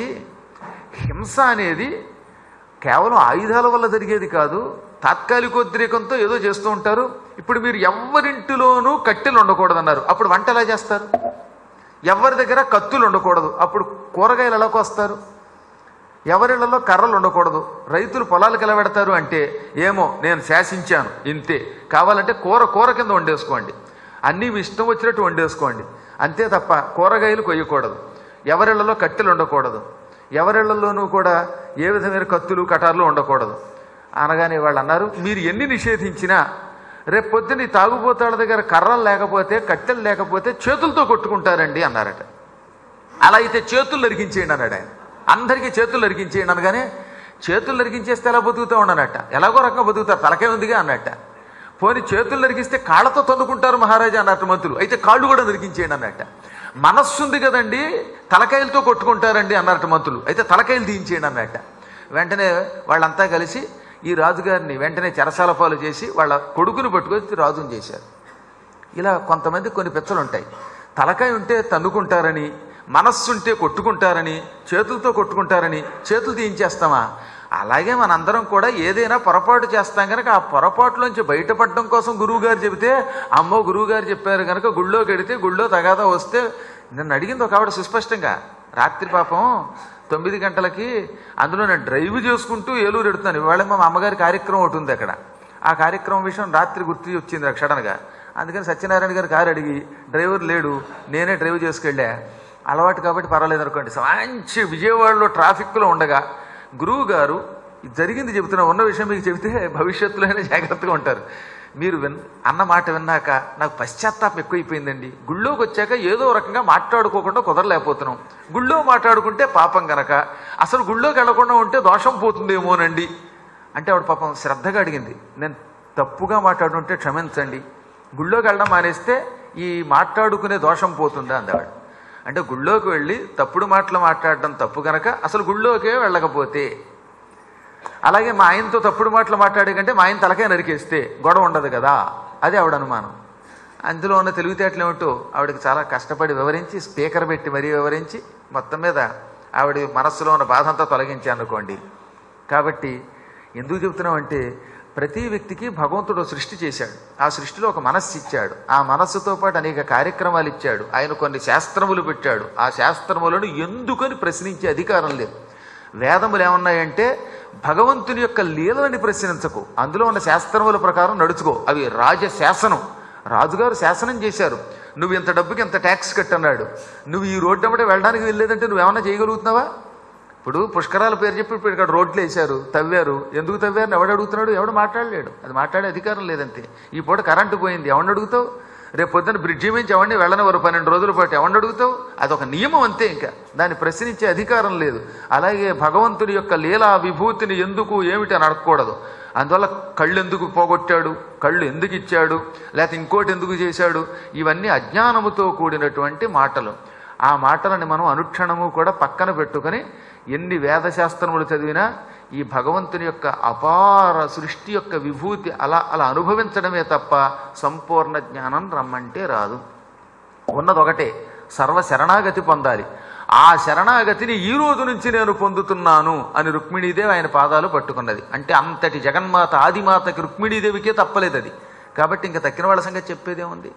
హింస అనేది కేవలం ఆయుధాల వల్ల జరిగేది కాదు తాత్కాలికోద్రేకంతో ఏదో చేస్తూ ఉంటారు ఇప్పుడు మీరు ఎవరింటిలోనూ కట్టెలు ఉండకూడదన్నారు అప్పుడు వంట ఎలా చేస్తారు ఎవరి దగ్గర కత్తులు ఉండకూడదు అప్పుడు కూరగాయలు ఎలా కోస్తారు ఎవరిళ్లలో కర్రలు ఉండకూడదు రైతులు పొలాలకు ఎలా పెడతారు అంటే ఏమో నేను శాసించాను ఇంతే కావాలంటే కూర కూర కింద వండేసుకోండి అన్నీ మీ ఇష్టం వచ్చినట్టు వండేసుకోండి అంతే తప్ప కూరగాయలు కొయ్యకూడదు ఎవరిళ్లలో కట్టెలు ఉండకూడదు ఎవరిళ్లలోనూ కూడా ఏ విధమైన కత్తులు కటార్లు ఉండకూడదు అనగానే వాళ్ళు అన్నారు మీరు ఎన్ని నిషేధించినా రేపు పొద్దున్న ఈ తాగుబోతాళ్ళ దగ్గర కర్రలు లేకపోతే కట్టెలు లేకపోతే చేతులతో కొట్టుకుంటారండి అన్నారట అలా అయితే చేతులు నరికించేయండి అన్నాడు ఆయన అందరికీ చేతులు నరికించేయండి అనగానే చేతులు నరికించేస్తే ఎలా బతుకుతూ ఉండనట్ట ఎలాగో రకంగా బతుకుతారు తలకే ఉందిగా అన్నట్ట పోని చేతులు నరికిస్తే కాళ్ళతో తన్నుకుంటారు మహారాజా అన్నట్టు మంత్రులు అయితే కాళ్ళు కూడా నరికించేయండి అన్నట్ట మనస్సు ఉంది కదండి తలకాయలతో కొట్టుకుంటారండి అన్నట్టు మంత్రులు అయితే తలకాయలు తీయించేయండి అన్నట్ట వెంటనే వాళ్ళంతా కలిసి ఈ రాజుగారిని వెంటనే చెరసాల పాలు చేసి వాళ్ళ కొడుకుని పట్టుకొచ్చి రాజుని చేశారు ఇలా కొంతమంది కొన్ని పిచ్చలు ఉంటాయి తలకాయ ఉంటే తన్నుకుంటారని మనస్సు ఉంటే కొట్టుకుంటారని చేతులతో కొట్టుకుంటారని చేతులు తీయించేస్తామా అలాగే మనందరం కూడా ఏదైనా పొరపాటు చేస్తాం కనుక ఆ పొరపాటులోంచి బయటపడడం కోసం గురువుగారు చెబితే అమ్మో గురువుగారు చెప్పారు కనుక గుళ్ళో గడితే గుళ్ళో తగాదా వస్తే నన్ను అడిగింది ఒక ఆవిడ సుస్పష్టంగా రాత్రి పాపం తొమ్మిది గంటలకి అందులో నేను డ్రైవ్ చేసుకుంటూ ఏలూరు ఎడుతున్నాను ఇవాళ మా అమ్మగారి కార్యక్రమం ఒకటి ఉంది అక్కడ ఆ కార్యక్రమం విషయం రాత్రి గుర్తు వచ్చింది సడన్గా అందుకని సత్యనారాయణ గారు కారు అడిగి డ్రైవర్ లేడు నేనే డ్రైవ్ చేసుకెళ్ళా అలవాటు కాబట్టి పర్వాలేదు అనుకోండి మంచి విజయవాడలో ట్రాఫిక్లో ఉండగా గురువు గారు జరిగింది చెబుతున్నా ఉన్న విషయం మీకు చెబితే భవిష్యత్తులో అయినా జాగ్రత్తగా ఉంటారు మీరు విన్ అన్న మాట విన్నాక నాకు పశ్చాత్తాపం ఎక్కువైపోయిందండి గుళ్ళోకి వచ్చాక ఏదో రకంగా మాట్లాడుకోకుండా కుదరలేకపోతున్నాం గుళ్ళో మాట్లాడుకుంటే పాపం గనక అసలు గుళ్ళోకి వెళ్లకుండా ఉంటే దోషం పోతుందేమోనండి అంటే ఆవిడ పాపం శ్రద్ధగా అడిగింది నేను తప్పుగా మాట్లాడుంటే క్షమించండి గుళ్ళోకి వెళ్ళడం మానేస్తే ఈ మాట్లాడుకునే దోషం పోతుందా అందావిడ అంటే గుళ్ళోకి వెళ్ళి తప్పుడు మాటలు మాట్లాడడం తప్పు గనక అసలు గుళ్ళోకే వెళ్ళకపోతే అలాగే మా ఆయనతో తప్పుడు మాటలు మాట్లాడే కంటే మా ఆయన తలకే నరికేస్తే గొడవ ఉండదు కదా అది ఆవిడ అనుమానం అందులో ఉన్న తెలివితేటలు ఏమిటో ఆవిడకి చాలా కష్టపడి వివరించి స్పీకర్ పెట్టి మరీ వివరించి మొత్తం మీద ఆవిడ మనస్సులో ఉన్న బాధ అంతా తొలగించి అనుకోండి కాబట్టి ఎందుకు చెబుతున్నామంటే ప్రతి వ్యక్తికి భగవంతుడు ఓ సృష్టి చేశాడు ఆ సృష్టిలో ఒక మనస్సు ఇచ్చాడు ఆ మనస్సుతో పాటు అనేక కార్యక్రమాలు ఇచ్చాడు ఆయన కొన్ని శాస్త్రములు పెట్టాడు ఆ శాస్త్రములను ఎందుకని ప్రశ్నించే అధికారం లేదు వేదములు ఏమన్నాయంటే భగవంతుని యొక్క లీలని ప్రశ్నించకు అందులో ఉన్న శాస్త్రముల ప్రకారం నడుచుకో అవి రాజశాసనం రాజుగారు శాసనం చేశారు నువ్వు ఇంత డబ్బుకి ఇంత ట్యాక్స్ కట్టన్నాడు నువ్వు ఈ రోడ్డు అమ్మటే వెళ్ళడానికి వెళ్ళలేదంటే నువ్వేమన్నా చేయగలుగుతున్నావా ఇప్పుడు పుష్కరాల పేరు చెప్పి ఇప్పుడు ఇక్కడ రోడ్లు వేశారు తవ్వారు ఎందుకు తవ్వారు ఎవడు అడుగుతున్నాడు ఎవడు మాట్లాడలేడు అది మాట్లాడే అధికారం లేదంతే ఈ పూట కరెంటు పోయింది ఎవరిని అడుగుతావు రేపు పొద్దున్న బ్రిడ్జి మించి ఎవరిని వెళ్ళనివ్వరు పన్నెండు రోజుల పాటు ఎవరిని అడుగుతావు అదొక నియమం అంతే ఇంకా దాన్ని ప్రశ్నించే అధికారం లేదు అలాగే భగవంతుని యొక్క లీలా విభూతిని ఎందుకు ఏమిటి అని అడగకూడదు అందువల్ల కళ్ళు ఎందుకు పోగొట్టాడు కళ్ళు ఎందుకు ఇచ్చాడు లేకపోతే ఇంకోటి ఎందుకు చేశాడు ఇవన్నీ అజ్ఞానముతో కూడినటువంటి మాటలు ఆ మాటలని మనం అనుక్షణము కూడా పక్కన పెట్టుకొని ఎన్ని వేదశాస్త్రములు చదివినా ఈ భగవంతుని యొక్క అపార సృష్టి యొక్క విభూతి అలా అలా అనుభవించడమే తప్ప సంపూర్ణ జ్ఞానం రమ్మంటే రాదు ఉన్నది ఒకటే సర్వ శరణాగతి పొందాలి ఆ శరణాగతిని ఈ రోజు నుంచి నేను పొందుతున్నాను అని రుక్మిణీదేవి ఆయన పాదాలు పట్టుకున్నది అంటే అంతటి జగన్మాత ఆదిమాతకి రుక్మిణీదేవికే తప్పలేదు అది కాబట్టి ఇంకా తక్కిన వాళ్ళ సంగతి చెప్పేదేముంది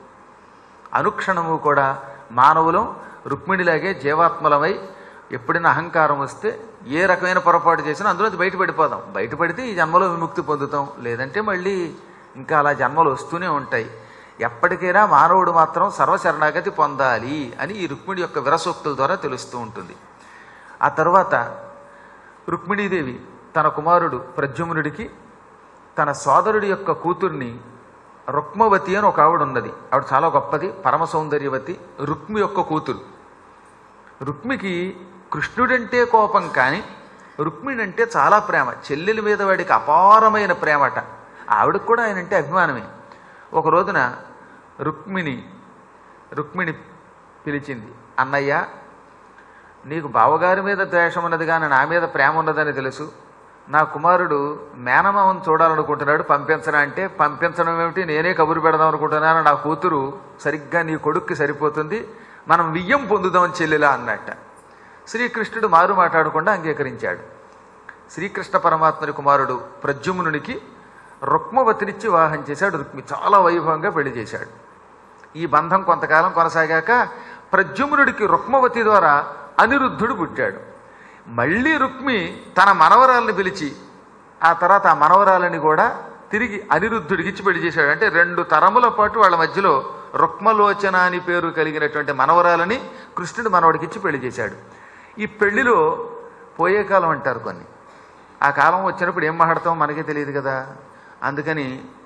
అనుక్షణము కూడా మానవులం రుక్మిణిలాగే జీవాత్మలమై ఎప్పుడైనా అహంకారం వస్తే ఏ రకమైన పొరపాటు చేసినా అందులో బయటపడిపోదాం బయటపడితే ఈ జన్మలో విముక్తి పొందుతాం లేదంటే మళ్ళీ ఇంకా అలా జన్మలు వస్తూనే ఉంటాయి ఎప్పటికైనా మానవుడు మాత్రం సర్వశరణాగతి పొందాలి అని ఈ రుక్మిణి యొక్క విరసోక్తుల ద్వారా తెలుస్తూ ఉంటుంది ఆ తర్వాత రుక్మిణీదేవి తన కుమారుడు ప్రద్యుమ్నుడికి తన సోదరుడి యొక్క కూతుర్ని రుక్మవతి అని ఒక ఆవిడ ఉన్నది ఆవిడ చాలా గొప్పది పరమ సౌందర్యవతి రుక్మి యొక్క కూతురు రుక్మికి కృష్ణుడంటే కోపం కానీ రుక్మిణి అంటే చాలా ప్రేమ చెల్లెల మీద వాడికి అపారమైన ప్రేమట ఆవిడకు కూడా ఆయన అంటే అభిమానమే ఒక రోజున రుక్మిణి రుక్మిణి పిలిచింది అన్నయ్య నీకు బావగారి మీద ద్వేషం ఉన్నది కానీ నా మీద ప్రేమ ఉన్నదని తెలుసు నా కుమారుడు మేనమామను చూడాలనుకుంటున్నాడు పంపించరా అంటే పంపించడం ఏమిటి నేనే కబురు పెడదాం అనుకుంటున్నాను నా కూతురు సరిగ్గా నీ కొడుక్కి సరిపోతుంది మనం వియ్యం పొందుదాం చెల్లెలా అన్నట్ట శ్రీకృష్ణుడు మారు మాట్లాడకుండా అంగీకరించాడు శ్రీకృష్ణ పరమాత్మని కుమారుడు ప్రద్యుమ్నునికి రుక్మవతినిచ్చి వివాహం చేశాడు రుక్మి చాలా వైభవంగా పెళ్లి చేశాడు ఈ బంధం కొంతకాలం కొనసాగాక ప్రద్యుమ్నుడికి రుక్మవతి ద్వారా అనిరుద్ధుడు పుట్టాడు మళ్ళీ రుక్మి తన మనవరాలను పిలిచి ఆ తర్వాత ఆ మనవరాలని కూడా తిరిగి అనిరుద్ధుడికి ఇచ్చి పెళ్లి చేశాడు అంటే రెండు తరముల పాటు వాళ్ళ మధ్యలో రుక్మలోచన అని పేరు కలిగినటువంటి మనవరాలని కృష్ణుడు మనవడికి ఇచ్చి పెళ్లి చేశాడు ఈ పెళ్లిలో పోయే కాలం అంటారు కొన్ని ఆ కాలం వచ్చినప్పుడు ఏం మాట్లాడతామో మనకే తెలియదు కదా అందుకని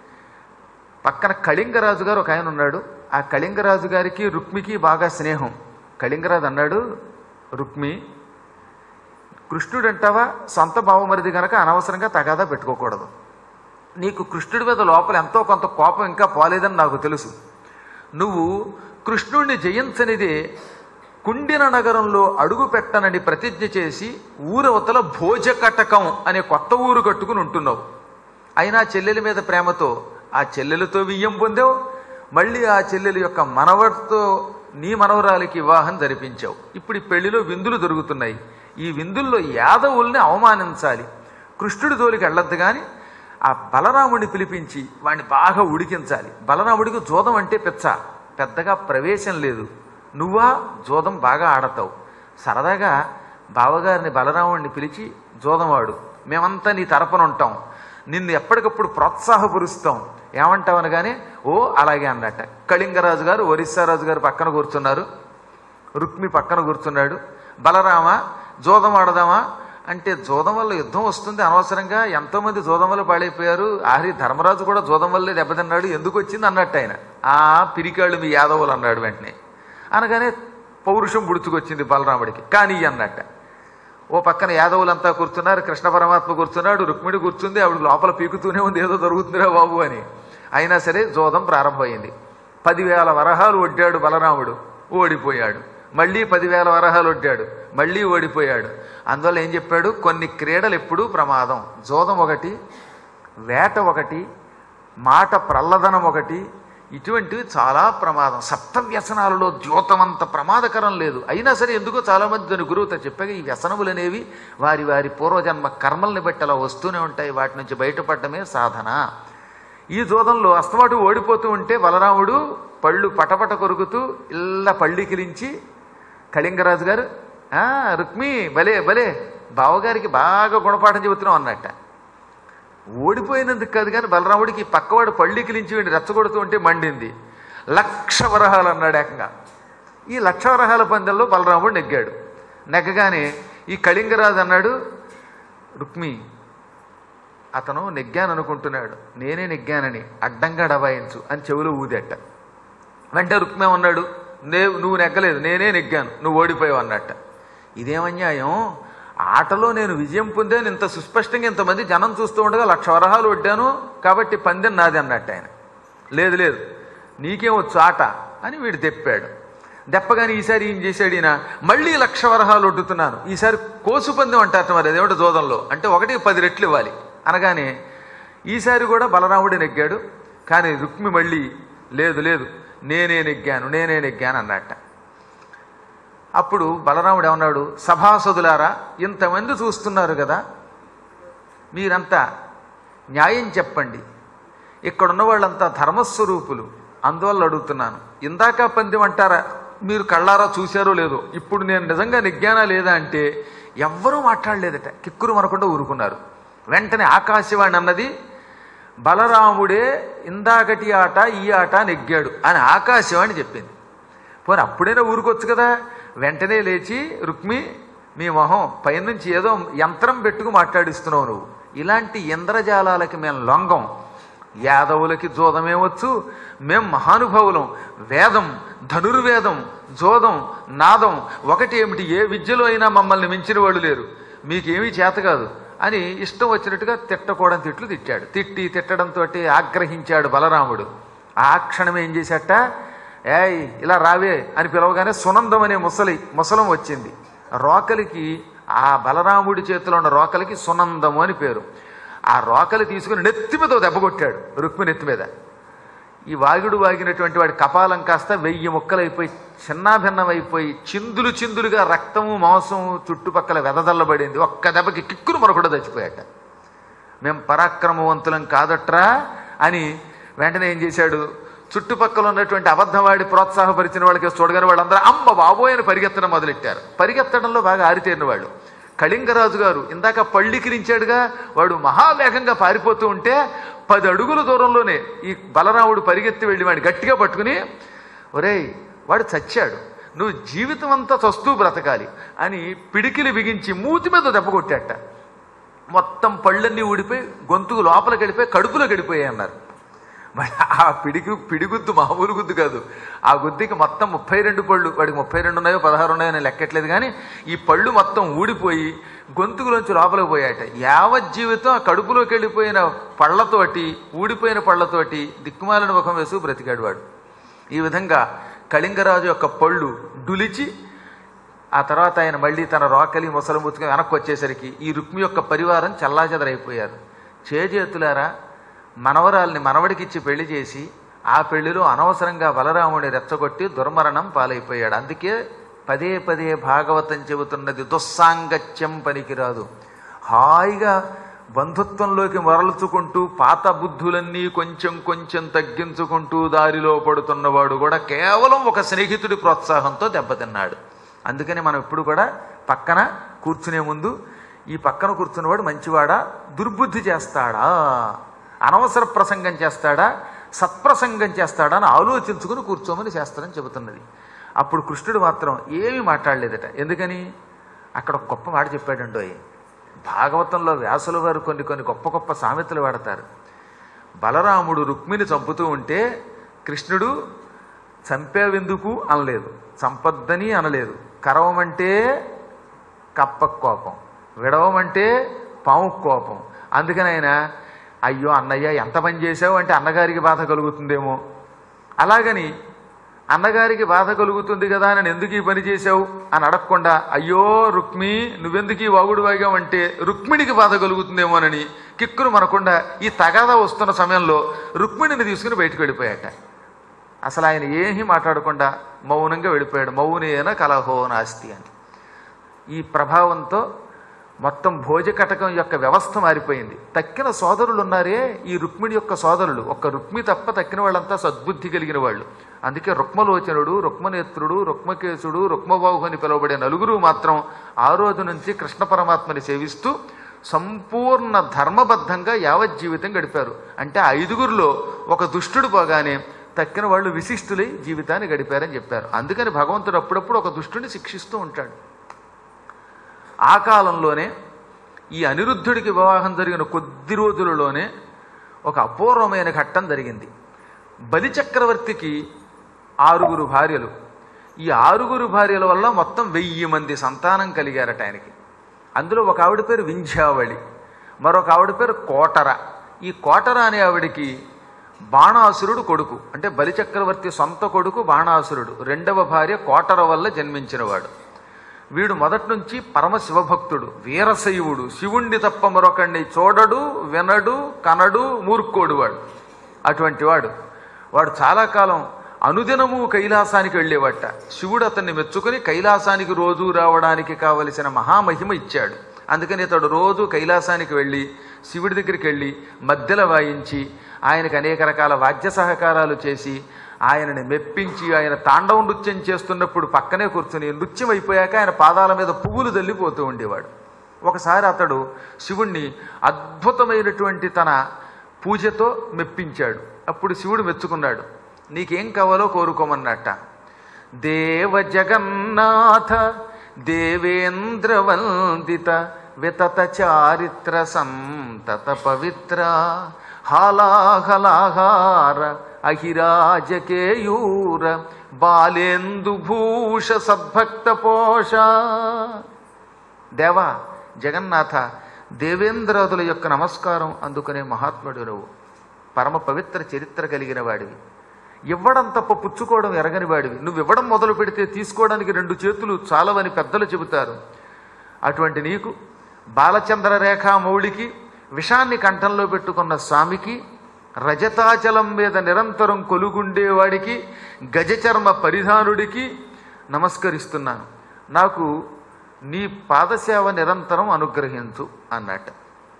పక్కన కళింగరాజు గారు ఒక ఆయన ఉన్నాడు ఆ కళింగరాజు గారికి రుక్మికి బాగా స్నేహం కళింగరాజు అన్నాడు రుక్మి కృష్ణుడు అంటావా సొంత బావమరిది గనక అనవసరంగా తగాదా పెట్టుకోకూడదు నీకు కృష్ణుడి మీద లోపల ఎంతో కొంత కోపం ఇంకా పోలేదని నాకు తెలుసు నువ్వు కృష్ణుడిని జయించనిదే కుండిన నగరంలో అడుగు పెట్టనని ప్రతిజ్ఞ చేసి ఊరవతల భోజకటకం అనే కొత్త ఊరు కట్టుకుని ఉంటున్నావు అయినా చెల్లెల మీద ప్రేమతో ఆ చెల్లెలతో వియ్యం పొందావు మళ్ళీ ఆ చెల్లెల యొక్క మనవడితో నీ మనవరాలికి వివాహం జరిపించావు ఇప్పుడు ఈ పెళ్లిలో విందులు దొరుకుతున్నాయి ఈ విందుల్లో యాదవుల్ని అవమానించాలి కృష్ణుడి జోలికి వెళ్ళొద్దు కానీ ఆ బలరాముడిని పిలిపించి వాడిని బాగా ఉడికించాలి బలరాముడికి జోదం అంటే పెచ్చ పెద్దగా ప్రవేశం లేదు నువ్వా జోదం బాగా ఆడతావు సరదాగా బావగారిని బలరాముడిని పిలిచి జోదమాడు మేమంతా నీ తరపున ఉంటాం నిన్ను ఎప్పటికప్పుడు ప్రోత్సాహపరుస్తాం ఏమంటావు అనగానే ఓ అలాగే అన్నట్ట కళింగరాజు గారు ఒరిస్సా రాజు గారు పక్కన కూర్చున్నారు రుక్మి పక్కన కూర్చున్నాడు బలరామ జోదం ఆడదామా అంటే జోదం వల్ల యుద్ధం వస్తుంది అనవసరంగా ఎంతోమంది జోదం వల్ల పాడైపోయారు ఆఖరి ధర్మరాజు కూడా జోదం వల్లే దెబ్బతిన్నాడు ఎందుకు వచ్చింది అన్నట్టు ఆయన ఆ పిరికాళ్ళు మీ యాదవులు అన్నాడు వెంటనే అనగానే పౌరుషం బుడుచుకొచ్చింది బలరాముడికి కానీ అన్నట్ట ఓ పక్కన యాదవులంతా కూర్చున్నారు కృష్ణ పరమాత్మ కూర్చున్నాడు రుక్మిణి కూర్చుంది ఆవిడ లోపల పీకుతూనే ఉంది ఏదో జరుగుతుందిరా బాబు అని అయినా సరే జోదం ప్రారంభమైంది పదివేల వరహాలు ఒడ్డాడు బలరాముడు ఓడిపోయాడు మళ్ళీ పదివేల వరహాలు ఒడ్డాడు మళ్ళీ ఓడిపోయాడు అందువల్ల ఏం చెప్పాడు కొన్ని క్రీడలు ఎప్పుడూ ప్రమాదం జోదం ఒకటి వేట ఒకటి మాట ప్రల్లదనం ఒకటి ఇటువంటివి చాలా ప్రమాదం సప్త వ్యసనాలలో ద్యోతమంత ప్రమాదకరం లేదు అయినా సరే ఎందుకో చాలామంది దాని గురువుతో చెప్పాక ఈ వ్యసనములు అనేవి వారి వారి పూర్వజన్మ కర్మల్ని బట్టి అలా వస్తూనే ఉంటాయి వాటి నుంచి బయటపడటమే సాధన ఈ జోదంలో అస్తమాటు ఓడిపోతూ ఉంటే బలరాముడు పళ్ళు పటపట కొరుకుతూ ఇల్లా పళ్ళికిలించి కళింగరాజు గారు "ఆ, రుక్మి భలే భలే బావగారికి బాగా గుణపాఠం చెబుతున్నాం అన్నట్ట ఓడిపోయినందుకు కాదు కానీ బలరాముడికి పక్కవాడు పళ్ళికిలించి వీడిని రెచ్చగొడుతూ ఉంటే మండింది లక్ష వరహాలు అన్నాడు ఏకంగా ఈ లక్ష వరహాల పందెంలో బలరాముడు నెగ్గాడు నెగ్గగానే ఈ కళింగరాజు అన్నాడు రుక్మి అతను నెగ్గాను అనుకుంటున్నాడు నేనే నెగ్గానని అడ్డంగా డబాయించు అని చెవులో ఊదేట వెంటనే రుక్మే ఉన్నాడు నే నువ్వు నెగ్గలేదు నేనే నెగ్గాను నువ్వు ఓడిపోయావు అన్నట్ట ఇదేమన్యాయం ఆటలో నేను విజయం పొందాను ఇంత సుస్పష్టంగా ఇంతమంది జనం చూస్తూ ఉండగా లక్ష వరహాలు వడ్డాను కాబట్టి పందెం నాది అన్నట్టు ఆయన లేదు లేదు నీకేం వచ్చు ఆట అని వీడు తెప్పాడు దెప్పగానే ఈసారి ఏం చేశాడు ఈయన మళ్ళీ లక్ష వరహాలు వడ్డుతున్నాను ఈసారి కోసు పందెం అంటారట మరి అదేమిటో జోదంలో అంటే ఒకటి పది రెట్లు ఇవ్వాలి అనగానే ఈసారి కూడా బలరాముడే నెగ్గాడు కానీ రుక్మి మళ్ళీ లేదు లేదు నేనే నెగ్గాను నేనే నెగ్గాను అన్నట్ట అప్పుడు బలరాముడు ఏమన్నాడు సభాసదులారా ఇంతమంది చూస్తున్నారు కదా మీరంతా న్యాయం చెప్పండి ఇక్కడున్న వాళ్ళంతా ధర్మస్వరూపులు అందువల్ల అడుగుతున్నాను ఇందాక పందెం అంటారా మీరు కళ్ళారా చూశారో లేదో ఇప్పుడు నేను నిజంగా నెగ్గానా లేదా అంటే ఎవ్వరూ మాట్లాడలేదట కిక్కురు మనకుండా ఊరుకున్నారు వెంటనే ఆకాశవాణి అన్నది బలరాముడే ఇందాకటి ఆట ఈ ఆట నెగ్గాడు అని ఆకాశవాణి చెప్పింది పోనీ అప్పుడైనా ఊరుకోవచ్చు కదా వెంటనే లేచి రుక్మి మీ మొహం పైనుంచి ఏదో యంత్రం పెట్టుకు మాట్లాడిస్తున్నావు నువ్వు ఇలాంటి ఇంద్రజాలాలకి మేము లొంగం యాదవులకి జోదమేవచ్చు మేం మహానుభావులం వేదం ధనుర్వేదం జోదం నాదం ఒకటి ఏమిటి ఏ విద్యలో అయినా మమ్మల్ని మించిన వాళ్ళు లేరు మీకేమీ చేత కాదు అని ఇష్టం వచ్చినట్టుగా తిట్టకూడని తిట్లు తిట్టాడు తిట్టి తిట్టడంతో ఆగ్రహించాడు బలరాముడు ఆ క్షణం ఏం చేశాట ఏయ్ ఇలా రావే అని పిలవగానే సునందం అనే ముసలి ముసలం వచ్చింది రోకలికి ఆ బలరాముడి చేతిలో ఉన్న రోకలికి సునందము అని పేరు ఆ రోకలి తీసుకుని నెత్తి మీద ఓ దెబ్బ కొట్టాడు రుక్మి నెత్తి మీద ఈ వాగుడు వాగినటువంటి వాడి కపాలం కాస్త వెయ్యి ముక్కలైపోయి చిన్నాభిన్నమైపోయి చిందులు చిందులుగా రక్తము మాంసము చుట్టుపక్కల వెదజల్లబడింది ఒక్క దెబ్బకి కిక్కురు మరొకటి చచ్చిపోయాట మేం పరాక్రమవంతులం కాదట్రా అని వెంటనే ఏం చేశాడు చుట్టుపక్కల ఉన్నటువంటి అబద్ధవాడి ప్రోత్సాహపరిచిన వాళ్ళకి చూడగానే వాళ్ళందరూ అమ్మ బాబోయ్ అని పరిగెత్తడం మొదలెట్టారు పరిగెత్తడంలో బాగా ఆరితేరిన వాళ్ళు కళింగరాజు గారు ఇందాక పళ్ళికిరించాడుగా వాడు మహావేగంగా పారిపోతూ ఉంటే పది అడుగుల దూరంలోనే ఈ బలరాముడు పరిగెత్తి వెళ్ళి వాడిని గట్టిగా పట్టుకుని ఒరేయ్ వాడు చచ్చాడు నువ్వు జీవితం అంతా చస్తూ బ్రతకాలి అని పిడికిలి బిగించి మూతి మీద దెబ్బ కొట్టాట మొత్తం పళ్ళన్నీ ఊడిపోయి గొంతుకు లోపలికి వెళ్ళిపోయి కడుపులో గడిపోయాయి అన్నారు మరి ఆ పిడికి పిడిగుద్దు మామూలు గుద్దు కాదు ఆ గుద్దికి మొత్తం ముప్పై రెండు పళ్ళు వాడికి ముప్పై రెండు ఉన్నాయో పదహారు ఉన్నాయో నేను లెక్కట్లేదు కానీ ఈ పళ్ళు మొత్తం ఊడిపోయి గొంతుకులోంచి లోపలికి పోయాట యావత్ జీవితం ఆ కడుపులోకి వెళ్ళిపోయిన పళ్ళతోటి ఊడిపోయిన పళ్ళతోటి దిక్కుమాలిన ముఖం వేసు బ్రతికాడు వాడు ఈ విధంగా కళింగరాజు యొక్క పళ్ళు డులిచి ఆ తర్వాత ఆయన మళ్ళీ తన రోకలి ముసలు ముచ్చుకొని వెనక్కి వచ్చేసరికి ఈ రుక్మి యొక్క పరివారం చల్లాచెదరైపోయారు చేజేతులారా మనవరాల్ని మనవడికిచ్చి పెళ్లి చేసి ఆ పెళ్లిలో అనవసరంగా బలరాముడి రెచ్చగొట్టి దుర్మరణం పాలైపోయాడు అందుకే పదే పదే భాగవతం చెబుతున్నది దుస్సాంగత్యం పనికిరాదు హాయిగా బంధుత్వంలోకి మరలుచుకుంటూ పాత బుద్ధులన్నీ కొంచెం కొంచెం తగ్గించుకుంటూ దారిలో పడుతున్నవాడు కూడా కేవలం ఒక స్నేహితుడి ప్రోత్సాహంతో దెబ్బతిన్నాడు అందుకని మనం ఇప్పుడు కూడా పక్కన కూర్చునే ముందు ఈ పక్కన కూర్చున్నవాడు మంచివాడా దుర్బుద్ధి చేస్తాడా అనవసర ప్రసంగం చేస్తాడా సత్ప్రసంగం చేస్తాడా అని ఆలోచించుకుని కూర్చోమని శాస్త్రం చెబుతున్నది అప్పుడు కృష్ణుడు మాత్రం ఏమీ మాట్లాడలేదట ఎందుకని అక్కడ ఒక గొప్ప మాట చెప్పాడండోయ్ భాగవతంలో వ్యాసుల వారు కొన్ని కొన్ని గొప్ప గొప్ప సామెతలు వాడతారు బలరాముడు రుక్మిణి చంపుతూ ఉంటే కృష్ణుడు చంపేవెందుకు అనలేదు చంపొద్దని అనలేదు కరవమంటే కప్ప కోపం విడవమంటే పాము కోపం అందుకని ఆయన అయ్యో అన్నయ్య ఎంత పని చేసావు అంటే అన్నగారికి బాధ కలుగుతుందేమో అలాగని అన్నగారికి బాధ కలుగుతుంది కదా అని ఎందుకు ఈ పని చేశావు అని అడగకుండా అయ్యో రుక్మి నువ్వెందుకు ఈ వాగుడు వాగావంటే రుక్మిణికి బాధ కలుగుతుందేమోనని కిక్కురు మనకుండా ఈ తగాదా వస్తున్న సమయంలో రుక్మిణిని తీసుకుని బయటకు వెళ్ళిపోయాట అసలు ఆయన ఏమీ మాట్లాడకుండా మౌనంగా వెళ్ళిపోయాడు మౌనేన కలహో నాస్తి అని ఈ ప్రభావంతో మొత్తం భోజకటకం యొక్క వ్యవస్థ మారిపోయింది తక్కిన సోదరులు ఉన్నారే ఈ రుక్మిణి యొక్క సోదరులు ఒక్క రుక్మి తప్ప తక్కిన వాళ్ళంతా సద్బుద్ధి కలిగిన వాళ్ళు అందుకే రుక్మలోచనుడు రుక్మనేత్రుడు రుక్మకేశుడు రుక్మబాహు అని పిలువబడే నలుగురు మాత్రం ఆ రోజు నుంచి కృష్ణ పరమాత్మని సేవిస్తూ సంపూర్ణ ధర్మబద్ధంగా యావత్ జీవితం గడిపారు అంటే ఆ ఐదుగురిలో ఒక దుష్టుడు పోగానే తక్కిన వాళ్ళు విశిష్టులై జీవితాన్ని గడిపారని చెప్పారు అందుకని భగవంతుడు అప్పుడప్పుడు ఒక దుష్టుని శిక్షిస్తూ ఉంటాడు ఆ కాలంలోనే ఈ అనిరుద్ధుడికి వివాహం జరిగిన కొద్ది రోజులలోనే ఒక అపూర్వమైన ఘట్టం జరిగింది బలి చక్రవర్తికి ఆరుగురు భార్యలు ఈ ఆరుగురు భార్యల వల్ల మొత్తం వెయ్యి మంది సంతానం కలిగారట ఆయనకి అందులో ఒక ఆవిడ పేరు వింధ్యావళి మరొక ఆవిడ పేరు కోటర ఈ కోటర అనే ఆవిడికి బాణాసురుడు కొడుకు అంటే బలిచక్రవర్తి సొంత కొడుకు బాణాసురుడు రెండవ భార్య కోటర వల్ల జన్మించినవాడు వీడు మొదటి నుంచి పరమ శివభక్తుడు వీరశైవుడు శివుణ్ణి తప్ప మరొకడిని చూడడు వినడు కనడు మూర్ఖోడు వాడు అటువంటి వాడు వాడు చాలా కాలం అనుదినము కైలాసానికి వెళ్ళేవాట శివుడు అతన్ని మెచ్చుకొని కైలాసానికి రోజు రావడానికి కావలసిన మహామహిమ ఇచ్చాడు అందుకని ఇతడు రోజు కైలాసానికి వెళ్ళి శివుడి దగ్గరికి వెళ్ళి మధ్యలో వాయించి ఆయనకు అనేక రకాల వాద్య సహకారాలు చేసి ఆయనని మెప్పించి ఆయన తాండవ నృత్యం చేస్తున్నప్పుడు పక్కనే కూర్చుని నృత్యం అయిపోయాక ఆయన పాదాల మీద పువ్వులు తల్లిపోతూ ఉండేవాడు ఒకసారి అతడు శివుణ్ణి అద్భుతమైనటువంటి తన పూజతో మెప్పించాడు అప్పుడు శివుడు మెచ్చుకున్నాడు నీకేం కావాలో కోరుకోమన్నట్ట దేవ జగన్నాథ దేవేంద్ర వందిత వితత చారిత్ర సంతత పవిత్ర హాలాహలాహార అహిరాజకేయూర బాలేందు భూష సద్భక్త పోష దేవా జగన్నాథ దేవేంద్రాదుల యొక్క నమస్కారం అందుకునే మహాత్ముడు నువ్వు పరమ పవిత్ర చరిత్ర కలిగిన వాడివి ఇవ్వడం తప్ప పుచ్చుకోవడం ఎరగని వాడివి నువ్వు ఇవ్వడం మొదలు పెడితే తీసుకోవడానికి రెండు చేతులు చాలవని పెద్దలు చెబుతారు అటువంటి నీకు బాలచంద్ర రేఖ మౌళికి విషాన్ని కంఠంలో పెట్టుకున్న స్వామికి రజతాచలం మీద నిరంతరం కొలుగుండేవాడికి గజచర్మ పరిధానుడికి నమస్కరిస్తున్నాను నాకు నీ పాదసేవ నిరంతరం అనుగ్రహించు అన్నట్టు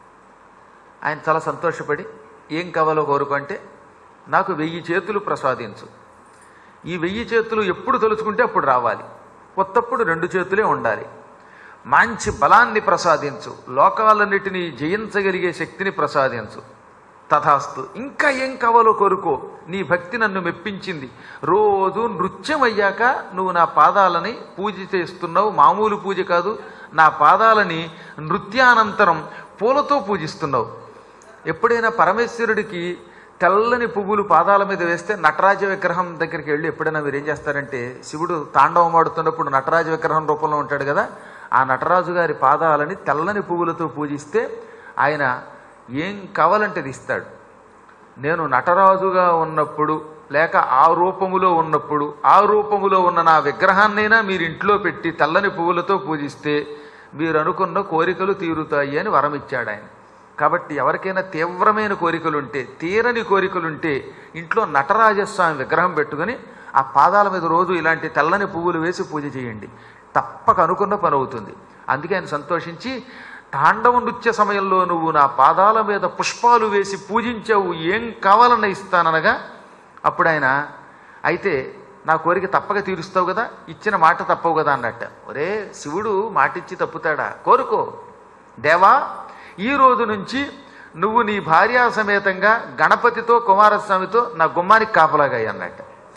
ఆయన చాలా సంతోషపడి ఏం కావాలో కోరుకుంటే నాకు వెయ్యి చేతులు ప్రసాదించు ఈ వెయ్యి చేతులు ఎప్పుడు తలుచుకుంటే అప్పుడు రావాలి కొత్తప్పుడు రెండు చేతులే ఉండాలి మంచి బలాన్ని ప్రసాదించు లోకాలన్నిటినీ జయించగలిగే శక్తిని ప్రసాదించు తథాస్తు ఇంకా ఏం కావాలో కోరుకో నీ భక్తి నన్ను మెప్పించింది రోజు నృత్యం అయ్యాక నువ్వు నా పాదాలని పూజ చేస్తున్నావు మామూలు పూజ కాదు నా పాదాలని నృత్యానంతరం పూలతో పూజిస్తున్నావు ఎప్పుడైనా పరమేశ్వరుడికి తెల్లని పువ్వులు పాదాల మీద వేస్తే నటరాజ విగ్రహం దగ్గరికి వెళ్ళి ఎప్పుడైనా మీరు ఏం చేస్తారంటే శివుడు తాండవం ఆడుతున్నప్పుడు నటరాజ విగ్రహం రూపంలో ఉంటాడు కదా ఆ నటరాజు గారి పాదాలని తెల్లని పువ్వులతో పూజిస్తే ఆయన ఏం కావాలంటే అది ఇస్తాడు నేను నటరాజుగా ఉన్నప్పుడు లేక ఆ రూపములో ఉన్నప్పుడు ఆ రూపములో ఉన్న నా విగ్రహాన్నైనా మీరు ఇంట్లో పెట్టి తెల్లని పువ్వులతో పూజిస్తే మీరు అనుకున్న కోరికలు తీరుతాయి అని వరం ఇచ్చాడు ఆయన కాబట్టి ఎవరికైనా తీవ్రమైన కోరికలుంటే తీరని కోరికలుంటే ఇంట్లో నటరాజస్వామి విగ్రహం పెట్టుకుని ఆ పాదాల మీద రోజు ఇలాంటి తెల్లని పువ్వులు వేసి పూజ చేయండి తప్పక అనుకున్న పని అవుతుంది అందుకే ఆయన సంతోషించి తాండవ నృత్య సమయంలో నువ్వు నా పాదాల మీద పుష్పాలు వేసి పూజించావు ఏం కావాలన్న ఇస్తాననగా అప్పుడు ఆయన అయితే నా కోరిక తప్పక తీరుస్తావు కదా ఇచ్చిన మాట తప్పవు కదా అన్నట్ట ఒరే శివుడు మాటిచ్చి తప్పుతాడా కోరుకో దేవా ఈ రోజు నుంచి నువ్వు నీ భార్యా సమేతంగా గణపతితో కుమారస్వామితో నా గుమ్మానికి కాపలాగా అన్నట్ట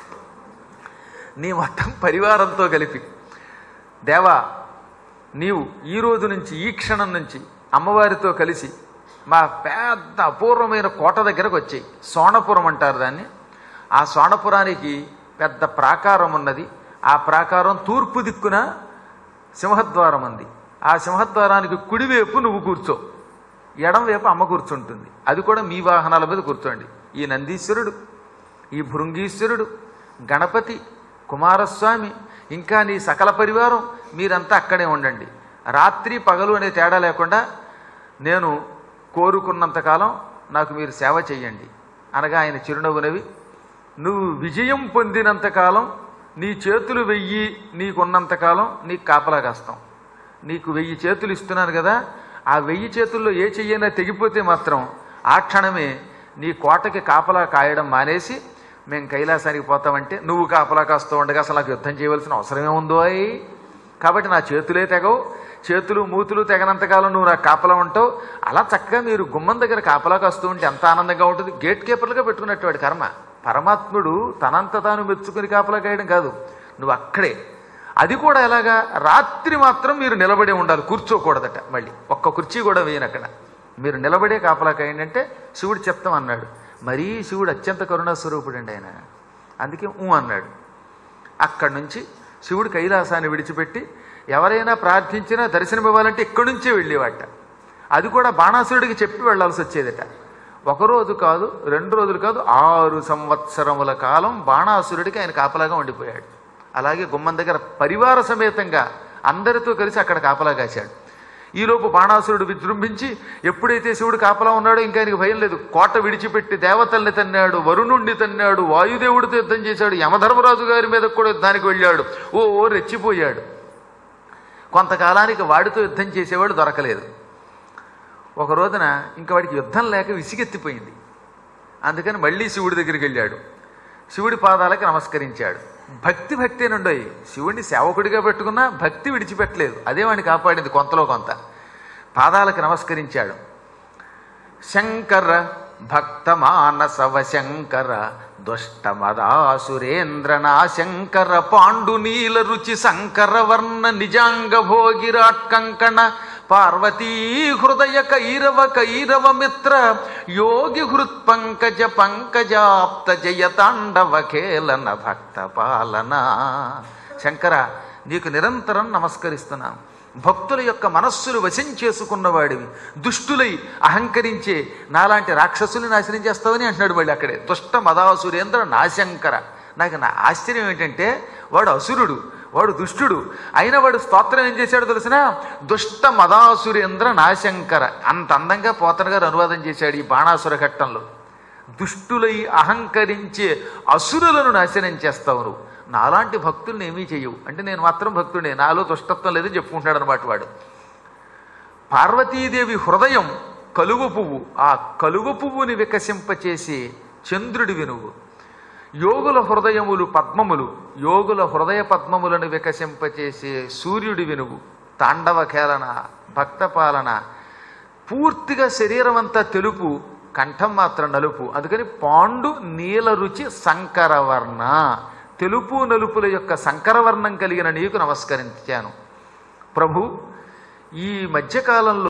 నీ మొత్తం పరివారంతో కలిపి దేవా నీవు ఈ రోజు నుంచి ఈ క్షణం నుంచి అమ్మవారితో కలిసి మా పెద్ద అపూర్వమైన కోట దగ్గరకు వచ్చాయి సోణపురం అంటారు దాన్ని ఆ సోణపురానికి పెద్ద ప్రాకారం ఉన్నది ఆ ప్రాకారం తూర్పు దిక్కున సింహద్వారం ఉంది ఆ సింహద్వారానికి కుడివైపు నువ్వు కూర్చో ఎడం వైపు అమ్మ కూర్చుంటుంది అది కూడా మీ వాహనాల మీద కూర్చోండి ఈ నందీశ్వరుడు ఈ భృంగీశ్వరుడు గణపతి కుమారస్వామి ఇంకా నీ సకల పరివారం మీరంతా అక్కడే ఉండండి రాత్రి పగలు అనే తేడా లేకుండా నేను కోరుకున్నంతకాలం నాకు మీరు సేవ చెయ్యండి అనగా ఆయన చిరునవ్వునవి నువ్వు విజయం పొందినంతకాలం నీ చేతులు వెయ్యి నీకున్నంతకాలం నీకు కాపలా కాస్తాం నీకు వెయ్యి చేతులు ఇస్తున్నాను కదా ఆ వెయ్యి చేతుల్లో ఏ చెయ్యైనా తెగిపోతే మాత్రం ఆ క్షణమే నీ కోటకి కాపలా కాయడం మానేసి మేము కైలాసానికి పోతామంటే నువ్వు కాపలా కాస్తూ ఉండగా అసలు నాకు యుద్ధం చేయవలసిన అవసరమే ఉందో అయి కాబట్టి నా చేతులే తెగవు చేతులు మూతులు తెగనంతకాలం నువ్వు నాకు కాపలా ఉంటావు అలా చక్కగా మీరు గుమ్మం దగ్గర కాపలా కాస్తూ ఉంటే ఎంత ఆనందంగా ఉంటుంది గేట్ కీపర్లుగా పెట్టుకున్నట్టు వాడి కర్మ పరమాత్ముడు తనంత తాను మెచ్చుకుని కాపలా కాయడం కాదు నువ్వు అక్కడే అది కూడా ఎలాగా రాత్రి మాత్రం మీరు నిలబడే ఉండాలి కూర్చోకూడదట మళ్ళీ ఒక్క కుర్చీ కూడా వేయను అక్కడ మీరు నిలబడే కాపలా కాయండి అంటే శివుడు చెప్తాం అన్నాడు మరీ శివుడు అత్యంత కరుణా స్వరూపుడు అండి ఆయన అందుకే ఊ అన్నాడు అక్కడి నుంచి శివుడు కైలాసాన్ని విడిచిపెట్టి ఎవరైనా ప్రార్థించినా దర్శనం ఇవ్వాలంటే ఇక్కడి నుంచే వెళ్ళేవాట అది కూడా బాణాసురుడికి చెప్పి వెళ్ళాల్సి వచ్చేదట ఒక రోజు కాదు రెండు రోజులు కాదు ఆరు సంవత్సరముల కాలం బాణాసురుడికి ఆయన కాపలాగా ఉండిపోయాడు అలాగే గుమ్మం దగ్గర పరివార సమేతంగా అందరితో కలిసి అక్కడ కాపలా కాశాడు ఈలోపు బాణాసురుడు విజృంభించి ఎప్పుడైతే శివుడు కాపలా ఉన్నాడో ఇంకా ఆయనకి భయం లేదు కోట విడిచిపెట్టి దేవతల్ని తన్నాడు వరుణుణ్ణి తన్నాడు వాయుదేవుడితో యుద్ధం చేశాడు యమధర్మరాజు గారి మీద కూడా యుద్ధానికి వెళ్ళాడు ఓ ఓ రెచ్చిపోయాడు కొంతకాలానికి వాడితో యుద్ధం చేసేవాడు దొరకలేదు ఒక రోజున ఇంకా వాడికి యుద్ధం లేక విసిగెత్తిపోయింది అందుకని మళ్ళీ శివుడి దగ్గరికి వెళ్ళాడు శివుడి పాదాలకు నమస్కరించాడు భక్తి భక్తి నుండయి శివుడిని సేవకుడిగా పెట్టుకున్నా భక్తి విడిచిపెట్టలేదు అదే వాడిని కాపాడింది కొంతలో కొంత పాదాలకు నమస్కరించాడు శంకర భక్త మానసవ శంకర దుష్టమదాసురేంద్రనా శంకర పాండునీల రుచి శంకర వర్ణ నిజాంగ భోగిరాట్ కంకణ పార్వతీ హృదయ కైరవ కైరవ మిత్ర యోగి హృత్ పంకజ పంకజాప్త జయ తాండవ ఖేలన భక్త పాలన శంకర నీకు నిరంతరం నమస్కరిస్తున్నాను భక్తుల యొక్క మనస్సులు వశం చేసుకున్నవాడివి దుష్టులై అహంకరించే నాలాంటి రాక్షసుని నాశనం చేస్తావని అంటున్నాడు మళ్ళీ అక్కడే దుష్ట మదాసురేంద్ర నాశంకర నాకు నా ఆశ్చర్యం ఏంటంటే వాడు అసురుడు వాడు దుష్టుడు అయినా వాడు స్తోత్రం ఏం చేశాడో తెలిసిన దుష్ట మదాసురేంద్ర నాశంకర అంత అందంగా పోతన గారు అనువాదం చేశాడు ఈ బాణాసుర ఘట్టంలో దుష్టులై అహంకరించే అసురులను నాశనం చేస్తావు నువ్వు నాలాంటి భక్తుల్ని ఏమీ చెయ్యవు అంటే నేను మాత్రం భక్తుడే నాలో దుష్టత్వం లేదని చెప్పుకుంటాడు అనమాట వాడు పార్వతీదేవి హృదయం కలువ పువ్వు ఆ కలువ పువ్వుని వికసింపచేసి చంద్రుడివి నువ్వు యోగుల హృదయములు పద్మములు యోగుల హృదయ పద్మములను వికసింపచేసే సూర్యుడివి నువ్వు తాండవ ఖేళన భక్తపాలన పూర్తిగా శరీరం అంతా తెలుపు కంఠం మాత్రం నలుపు అందుకని పాండు నీల రుచి సంకరవర్ణ తెలుపు నలుపుల యొక్క సంకరవర్ణం కలిగిన నీకు నమస్కరించాను ప్రభు ఈ మధ్యకాలంలో